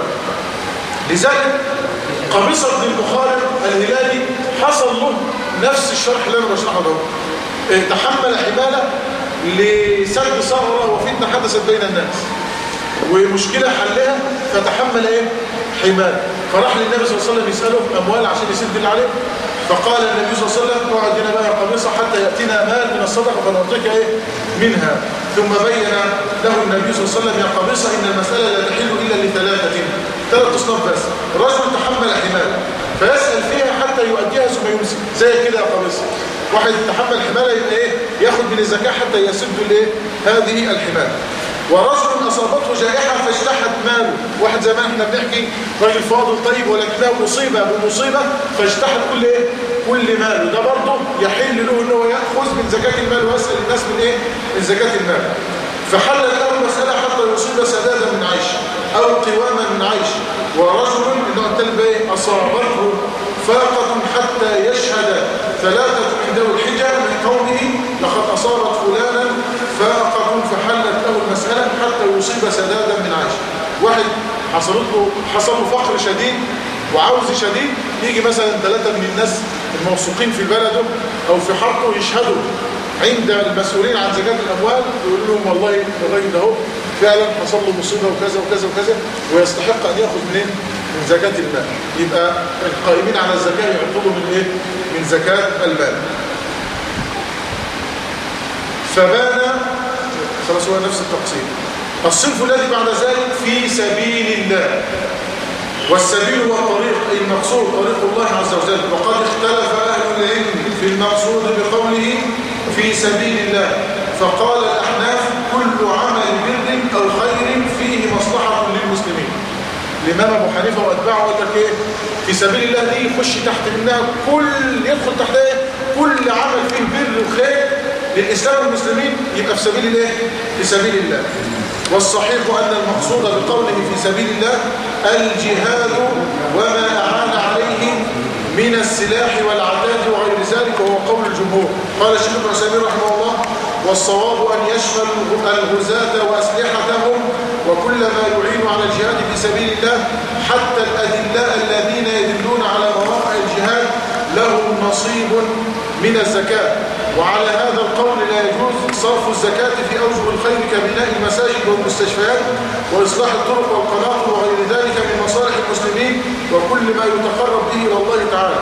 لذلك قميصة بن المخالف الهلالي حصل له نفس الشرح اللي انا بشرحه ده إيه، تحمل حمالة لسد ثغرة وفتنة حدثت بين الناس ومشكلة حلها فتحمل ايه حمال فراح للنبي صلى الله عليه وسلم يسأله أموال عشان يسد اللي عليه فقال النبي صلى الله عليه وسلم اقعد هنا بقى يا قميصة حتى يأتينا مال من الصدقة فنعطيك ايه منها ثم بين له النبي صلى الله عليه وسلم يا قميصة إن المسألة لا تحل إلا لثلاثة ثلاث أصناف بس رجل تحمل حمال فيسأل فيها حتى يؤديها ثم يمسك زي كده يا قميصة واحد تحمل حمالة يبقى ايه ياخد من الزكاة حتى يسد الايه هذه الحمال ورجل أصابته جائحة فاجتحت ماله واحد زي ما احنا بنحكي راجل فاضل طيب ولكنه مصيبة بمصيبة فاجتحت كل ايه كل ماله ده برضه يحل له ان هو يأخذ من زكاة المال ويسأل الناس من ايه من زكاة المال فحلت له المسألة حتى يصيب سدادا من عيش أو قواما من عيش ورجل النوع التالت بقى ايه أصابته فاقة حتى يشهد ثلاثة من ذوي الحجة من قومه لقد أصابت فلانا فاقة فحلت له المسألة حتى يصيب سدادا من عيش واحد حصلت له حصل له فقر شديد وعوز شديد يجي مثلا ثلاثة من الناس الموثوقين في بلده أو في حرقه يشهدوا عند المسؤولين عن زكاة الأموال يقولوا لهم والله الراجل ده اهو فعلا حصل له مصيبة وكذا وكذا وكذا ويستحق أن يأخذ منين؟ من زكاة المال يبقى القائمين على الزكاة يعطوا له من إيه؟ من زكاة المال فبان خلاص هو نفس التقسيم الصنف الذي بعد ذلك في سبيل الله والسبيل هو الطريق أي المقصود طريق الله عز وجل وقد اختلف أهل العلم في المقصود بقوله في سبيل الله فقال الأحناف كل عمل بر أو خير فيه مصلحة للمسلمين الإمام أبو حنيفة وأتباعه قال لك إيه في سبيل الله دي يخش تحت منها كل يدخل تحت إيه كل عمل فيه بر وخير للإسلام والمسلمين يبقى في سبيل الله في سبيل الله والصحيح أن المقصود بقوله في سبيل الله الجهاد وما أعان عليه من السلاح والعتاد وغير ذلك وهو قول الجمهور قال الشيخ ابن عثيمين رحمه الله والصواب أن يشمل الغزاة وأسلحتهم وكل ما يعين على الجهاد في سبيل الله حتى الأدلاء الذين يدلون على مواقع الجهاد لهم نصيب من الزكاة وعلى هذا القول لا يجوز صرف الزكاة في أوجه الخير كبناء المساجد والمستشفيات وإصلاح الطرق والقناطر وغير ذلك من مصالح المسلمين وكل ما يتقرب به إلى الله تعالى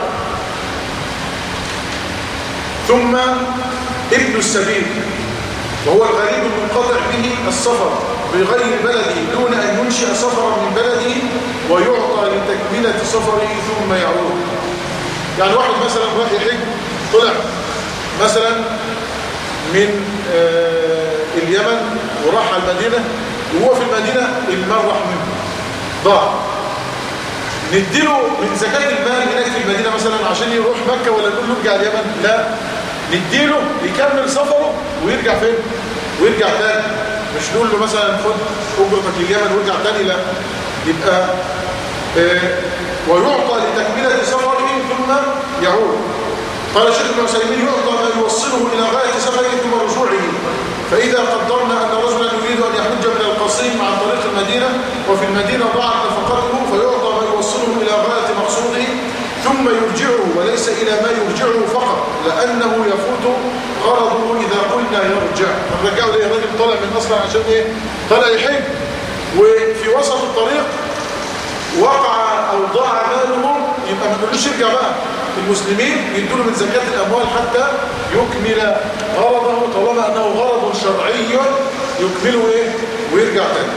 ثم ابن السبيل وهو الغريب المنقطع به السفر بغير بلده دون أن ينشئ سفرا من بلده ويعطى لتكملة سفره ثم يعود يعني واحد مثلا راح يحج طلع مثلا من آه اليمن وراح على المدينة وهو في المدينة المال راح منه ضاع نديله من زكاة المال هناك في المدينة مثلا عشان يروح مكة ولا نقول له ارجع اليمن لا نديله يكمل سفره ويرجع فين ويرجع تاني مش نقول له مثلا خد اجرتك اليمن وارجع تاني لا يبقى آه ويعطى لتكملة سفره ثم يعود قال الشيخ ابن عثيمين يعطى ما يوصله إلى غاية سفره ثم رجوعه فإذا قدرنا أن رجلا يريد أن يحج من القصيم عن طريق المدينة وفي المدينة ضاعت نفقته فيعطى ما يوصله إلى غاية مقصوده ثم يرجعه وليس إلى ما يرجعه فقط لأنه يفوت غرضه إذا قلنا يرجع نرجعه ليه الراجل طالع من أصلا عشان إيه طالع يحج وفي وسط الطريق وقع أو ضاع ماله يبقى ما نقولوش يرجع بقى المسلمين يدوا من زكاة الأموال حتى يكمل غرضه طالما أنه غرض شرعي يكمله إيه ويرجع تاني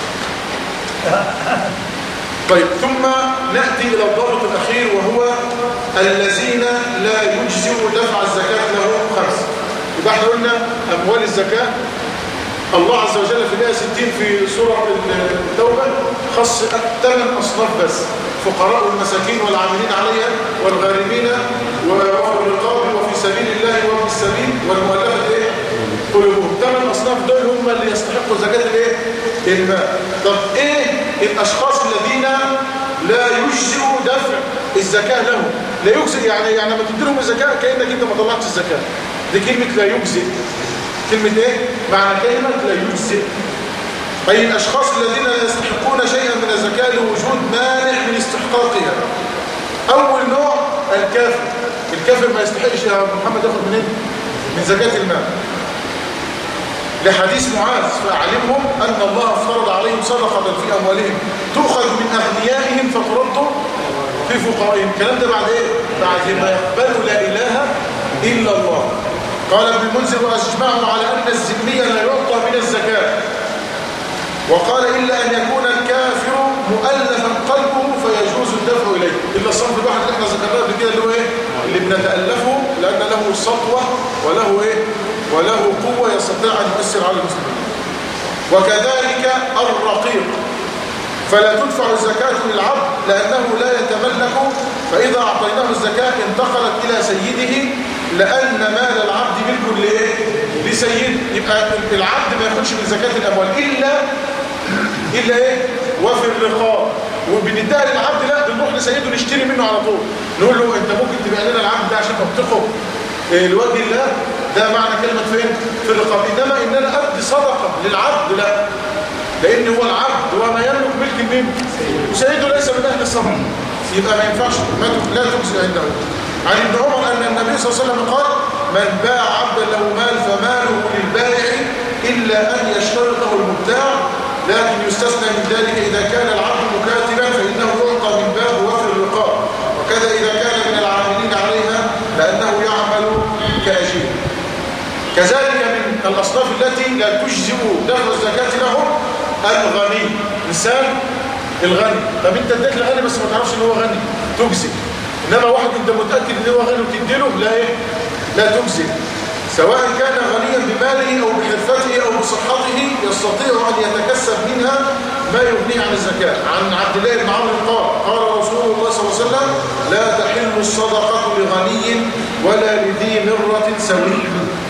طيب ثم نأتي إلى الضابط الأخير وهو الذين لا يجزئ دفع الزكاة لهم خمسة يبقى احنا قلنا أموال الزكاة الله عز وجل في الآية 60 في سورة التوبة خص ثمان أصناف بس فقراء المساكين والعاملين عليها والغارمين وفي الرقاب وفي سبيل الله وفي السبيل والمؤلفة إيه؟ قلوبهم ثمان أصناف دول هم اللي يستحقوا زكاة الإيه؟ المال طب إيه الأشخاص الذين لا يجزئ دفع الزكاة لهم لا يجزئ يعني يعني لما تديلهم الزكاة كأنك أنت ما طلعتش الزكاة دي كلمة لا يجزئ كلمة ايه؟ معنى كلمة لا يجزئ أي الأشخاص الذين لا يستحقون شيئا من الزكاة لوجود مانع من استحقاقها أول نوع الكافر الكافر ما يستحقش يا محمد ياخد منين؟ من زكاة المال لحديث معاذ فأعلمهم أن الله افترض عليهم صدقة في أموالهم تؤخذ من أغنيائهم فترد في فقرائهم الكلام ده بعد إيه؟ بعد ما يقبلوا لا إله إلا الله قال ابن المنذر وأجمعوا على أن الذمي لا يعطى من الزكاة وقال إلا أن يكون الكافر مؤلفا قلبه فيجوز الدفع إليه إلا الصنف الواحد اللي احنا ذكرناه قبل كده اللي هو إيه؟ اللي بنتألفه لأن له سطوة وله إيه؟ وله قوة يستطيع أن يؤثر على المسلمين وكذلك الرقيق فلا تدفع الزكاة للعبد لأنه لا يتملك فإذا أعطيناه الزكاة انتقلت إلى سيده لأن مال العبد ملك لإيه؟ لسيد يبقى العبد ما ياخدش من زكاة الأموال إلا إلا إيه؟ وفي الرقاب وبنديها للعبد لا بنروح لسيده نشتري منه على طول نقول له أنت ممكن تبيع لنا العبد ده عشان نطبقه إيه لوجه الله ده معنى كلمة فين؟ في الرقاب إنما إن أنا أدي صدقة للعبد لا لأن هو العبد وما يملك ملك مين؟ وسيده ليس من أهل الصدقة يبقى ما ينفعش ما لا تجزي عنده عن ابن عمر أن النبي صلى الله عليه وسلم قال من باع عبدا له مال فماله للبائع إلا أن يشترطه المبتاع لكن يستثنى من ذلك إذا كان العبد مكاتبا فإنه يعطى من باب وفر الرقاب وكذا إذا كان من العاملين عليها لأنه يعمل كأجير كذلك من الأصناف التي لا تجزئ دفع الزكاة لهم الغني إنسان الغني طب انت اديت الغني بس ما تعرفش ان هو غني تجزي انما واحد انت متاكد ان هو غني وتديله لا ايه لا تجزي سواء كان غنيا بماله او بحرفته او بصحته يستطيع ان يتكسب منها ما يغنيه عن الزكاه عن عبد الله بن عمرو قال قال رسول الله صلى الله عليه وسلم لا تحل الصدقه لغني ولا لذي مره سوي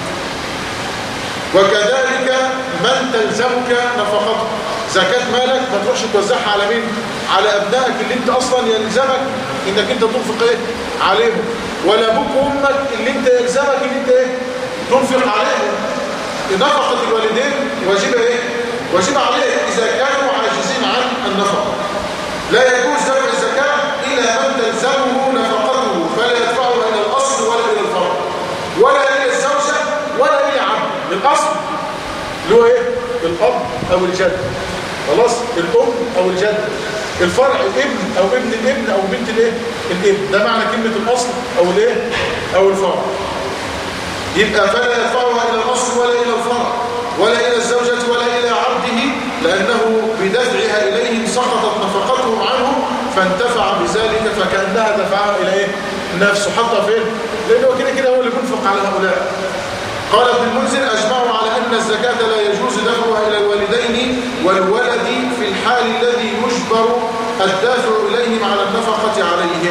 وكذلك من تلزمك نفقته زكاة مالك ما تروحش توزعها على مين على أبنائك اللي انت أصلا يلزمك انك انت تنفق ايه عليهم ولا ابوك وامك اللي انت يلزمك ان انت ايه تنفق عليهم نفقة الوالدين واجبة ايه واجبة عليه إذا كانوا عاجزين عن النفقة لا يجوز دفع الزكاة إلى من تلزمه نفقته فلا يدفعها إلى الأصل ولا إلى الفرع ولا إلى الزوجة ولا إلى عبد الأصل اللي هو ايه الأب أو الجد خلاص الأم أو الجد الفرع الابن أو ابن الابن أو بنت الايه الابن ده معنى كلمة الأصل أو الايه أو الفرع يبقى فلا يدفعها إلى الأصل ولا إلى الفرع ولا إلى الزوجة ولا إلى عبده لأنه بدفعها إليهم سقطت نفقتهم عنه فانتفع بذلك فكأنها دفعها إلى إيه؟ نفسه حطها فين؟ لأنه كده كده هو اللي بينفق على هؤلاء قال ابن المنذر أجمعوا على أن الزكاة لا يجوز دفعها إلى الوالدين والولد في الحال الذي يجبر الدافع إليهم على النفقة عليهم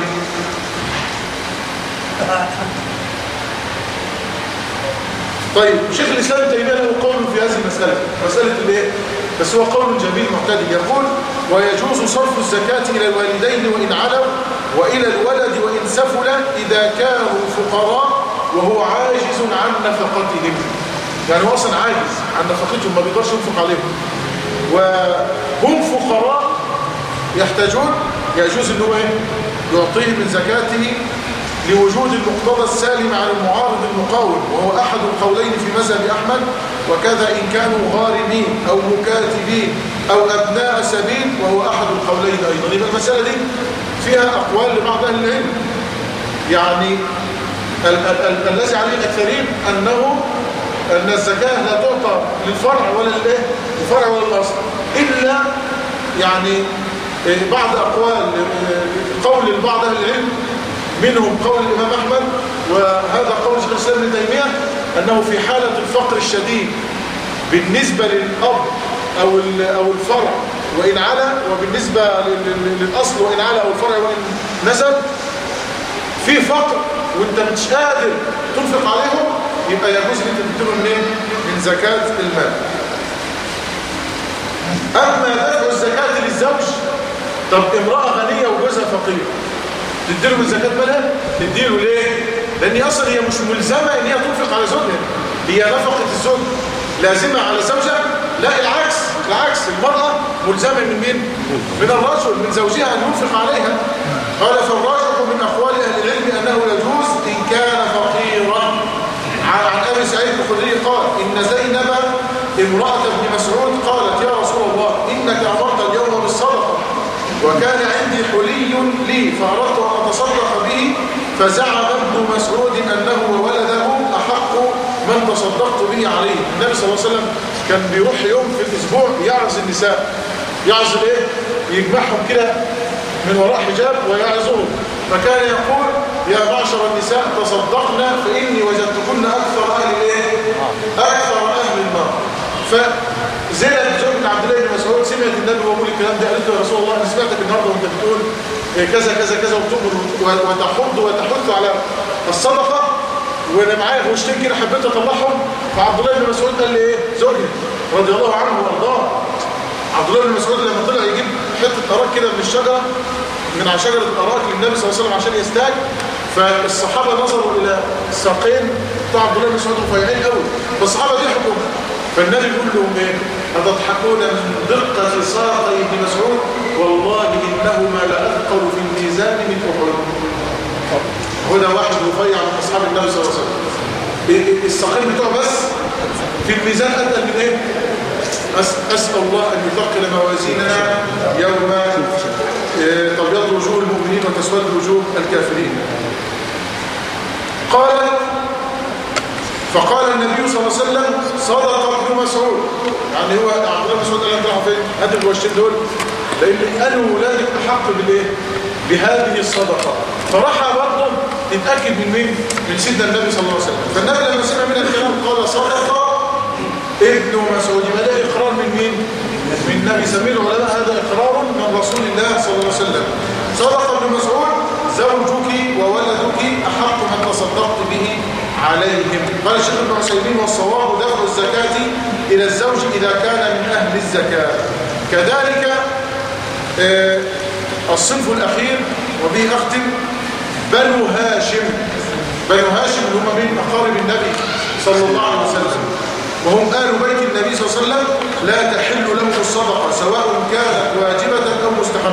طيب شيخ الإسلام ابن تيمية له قول في هذه المسألة مسألة الايه؟ بس هو قول جميل معتدل يقول ويجوز صرف الزكاة إلى الوالدين وإن علوا وإلى الولد وإن سفل إذا كانوا فقراء وهو عاجز عن نفقتهم يعني هو أصلا عاجز عن نفقتهم ما بيقدرش ينفق عليهم وهم فقراء يحتاجون يجوز ان هو ايه يعطيه من زكاته لوجود المقتضى السالم على المعارض المقاوم وهو أحد القولين في مذهب أحمد وكذا إن كانوا غارمين أو مكاتبين أو أبناء سبيل وهو أحد القولين أيضا يبقى المسألة دي فيها أقوال لبعض أهل العلم يعني ال ال ال الذي عليه الأكثرين أنه أن الزكاة لا تعطى للفرع ولا للإيه؟ الفرع ولا الأصل إلا يعني إيه، بعض أقوال إيه، قول البعض أهل العلم منهم قول الإمام أحمد وهذا قول شيخ الإسلام ابن تيمية أنه في حالة الفقر الشديد بالنسبة للأب أو ال- أو الفرع وإن علا وبالنسبة لل- لل- للأصل وإن علا أو الفرع وإن نزل في فقر وانت مش قادر تنفق عليهم يبقى يجوز ان انت تديهم منين؟ من زكاة المال. اما دفع الزكاة للزوج طب امرأة غنية وجوزها فقير تديله من زكاة مالها؟ تديله ليه؟ لان اصلا هي مش ملزمة ان هي تنفق على زوجها هي نفقة الزوج لازمة على زوجها لا العكس العكس المرأة ملزمة من مين؟ من الرجل من زوجها ان ينفق عليها قال فالراجح من اقوال اهل العلم انه يجوز ان كان فقيرا عن عن ابي سعيد الخدري قال ان زينب امراه ابن مسعود قالت يا رسول الله انك امرت اليوم بالصدقه وكان عندي حلي لي فاردت ان اتصدق به فزعم ابن مسعود انه وولده احق من تصدقت به عليه النبي صلى الله عليه وسلم كان بيروح يوم في الاسبوع يعظ النساء يعظ ايه يجمعهم كده من وراء حجاب ويعظهم فكان يقول يا معشر النساء تصدقنا فإني وجدتكن أكثر أهل الإيه؟ أكثر أهل النار فزينب زوجة عبد الله بن مسعود سمعت النبي ويقول الكلام ده قالت له يا رسول الله أنا سمعتك النهارده وأنت بتقول إيه كذا كذا كذا وتؤمر وتحض وتحث على الصدقة وأنا معايا غوشتين كده حبيت أطلعهم فعبد الله بن مسعود قال لي إيه؟ زوجي رضي الله عنه وأرضاه عبد الله بن مسعود لما طلع يجيب حته اراك كده من الشجره من على شجره الاراك للنبي صلى الله عليه وسلم عشان يستاك فالصحابه نظروا الى الساقين بتاع عبد الله بن مسعود رفيعين قوي فالصحابه ضحكوا فالنبي يقول لهم ايه أتضحكون من دقة ساقي ابن مسعود والله إنهما لأثقل في الميزان من أحد هنا واحد رفيع من أصحاب النبي صلى الله عليه وسلم إيه- إيه الساقين بتوعه بس في الميزان أتقل من إيه؟ أس- أسأل الله أن يثقل موازيننا يوم آه، تبيض وجوه المؤمنين وتسود وجوه الكافرين قال فقال النبي صلى الله عليه وسلم صدق ابن مسعود يعني هو عبد الله بن مسعود قال لك راحوا فين؟ هات الوشين دول لان قالوا ولادك احق بالايه؟ بهذه الصدقه فراح برضه يتاكد من مين؟ من سيدنا النبي صلى الله عليه وسلم فالنبي لما سمع من الكلام قال صدق ابن مسعود يبقى ده اقرار من مين؟ من النبي سمي العلماء هذا اقرار من رسول الله صلى الله عليه وسلم صدق ابن مسعود زوجك وولدك احق من تصدقت به عليهم قال الشيخ ابن عثيمين والصواب دفع الزكاه الى الزوج اذا كان من اهل الزكاه كذلك آه، الصنف الاخير وبه اختم بنو هاشم بنو هاشم اللي هم من اقارب النبي صلى الله عليه وسلم وهم آل بيت النبي صلى الله عليه وسلم لا تحل لهم الصدقة سواء كانت واجبة أو مستحبة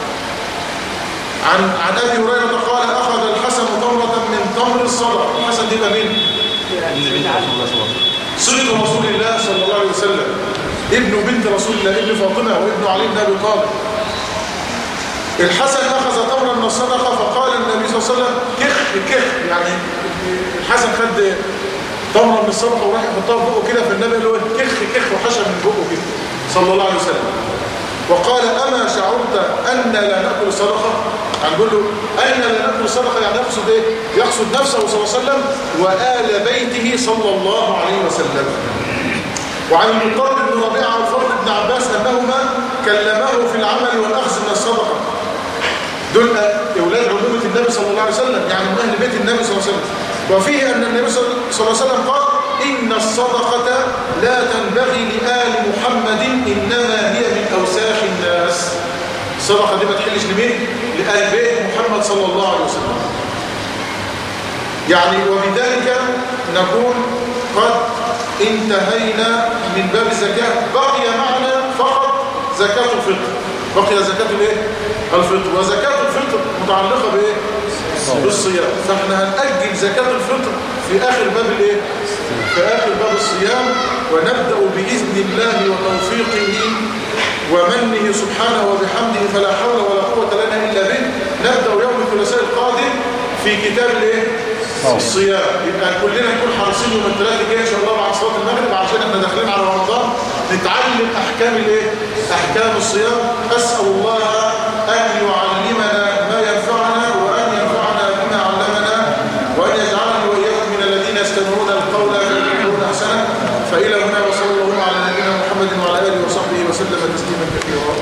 عن عن ابي هريره قال اخذ الحسن تمره من تمر الصدقه الحسن دي يبقى مين صدق رسول الله صلى الله عليه وسلم ابن بنت رسول الله ابن فاطمه وابن علي بن ابي طالب الحسن اخذ تمرا من الصدقه فقال النبي صلى الله عليه وسلم كخ كخ يعني الحسن خد تمره من الصدقه وراح يحطها في بقه كده فالنبي قال له كخ كخ وحشى من بقه كده صلى الله عليه وسلم وقال أما شعرت أن لا نأكل الصدقة يعني بيقول له أن لا نأكل الصدقة يعني يقصد إيه؟ يقصد نفسه صلى الله عليه وسلم وآل بيته صلى الله عليه وسلم وعن المطلب بن ربيعة والفضل بن عباس أنهما كلماه في العمل والأخذ من الصدقة دول أولاد عمومة النبي صلى الله عليه وسلم يعني من أهل بيت النبي صلى الله عليه وسلم وفيه أن النبي صلى الله عليه وسلم قال إن الصدقة لا تنبغي لآل محمد إنما هي من أوساخ الناس الصدقة دي ما تحلش لمين؟ لآل بيت محمد صلى الله عليه وسلم يعني وبذلك نكون قد انتهينا من باب الزكاة بقي معنا فقط زكاة الفطر بقي زكاة الايه؟ الفطر وزكاة الفطر متعلقة بايه؟ بالصيام فاحنا هنأجل زكاة الفطر في آخر باب الايه؟ في آخر باب الصيام ونبدأ بإذن الله وتوفيقه ومنه سبحانه وبحمده فلا حول ولا قوة لنا إلا به نبدأ يوم الثلاثاء القادم في كتاب الايه؟ الصيام يبقى كلنا نكون حريصين يوم الثلاث الجاي ان شاء الله بعد صلاه المغرب عشان احنا داخلين على رمضان نتعلم احكام الايه احكام الصيام اسال الله ان يعلمنا ما ينفعنا وان ينفعنا بما علمنا وان يجعلني واياكم من الذين يستمعون القول فيتبعون احسنه فالى هنا وصلى الله على نبينا محمد وعلى اله وصحبه وسلم تسليما كثيرا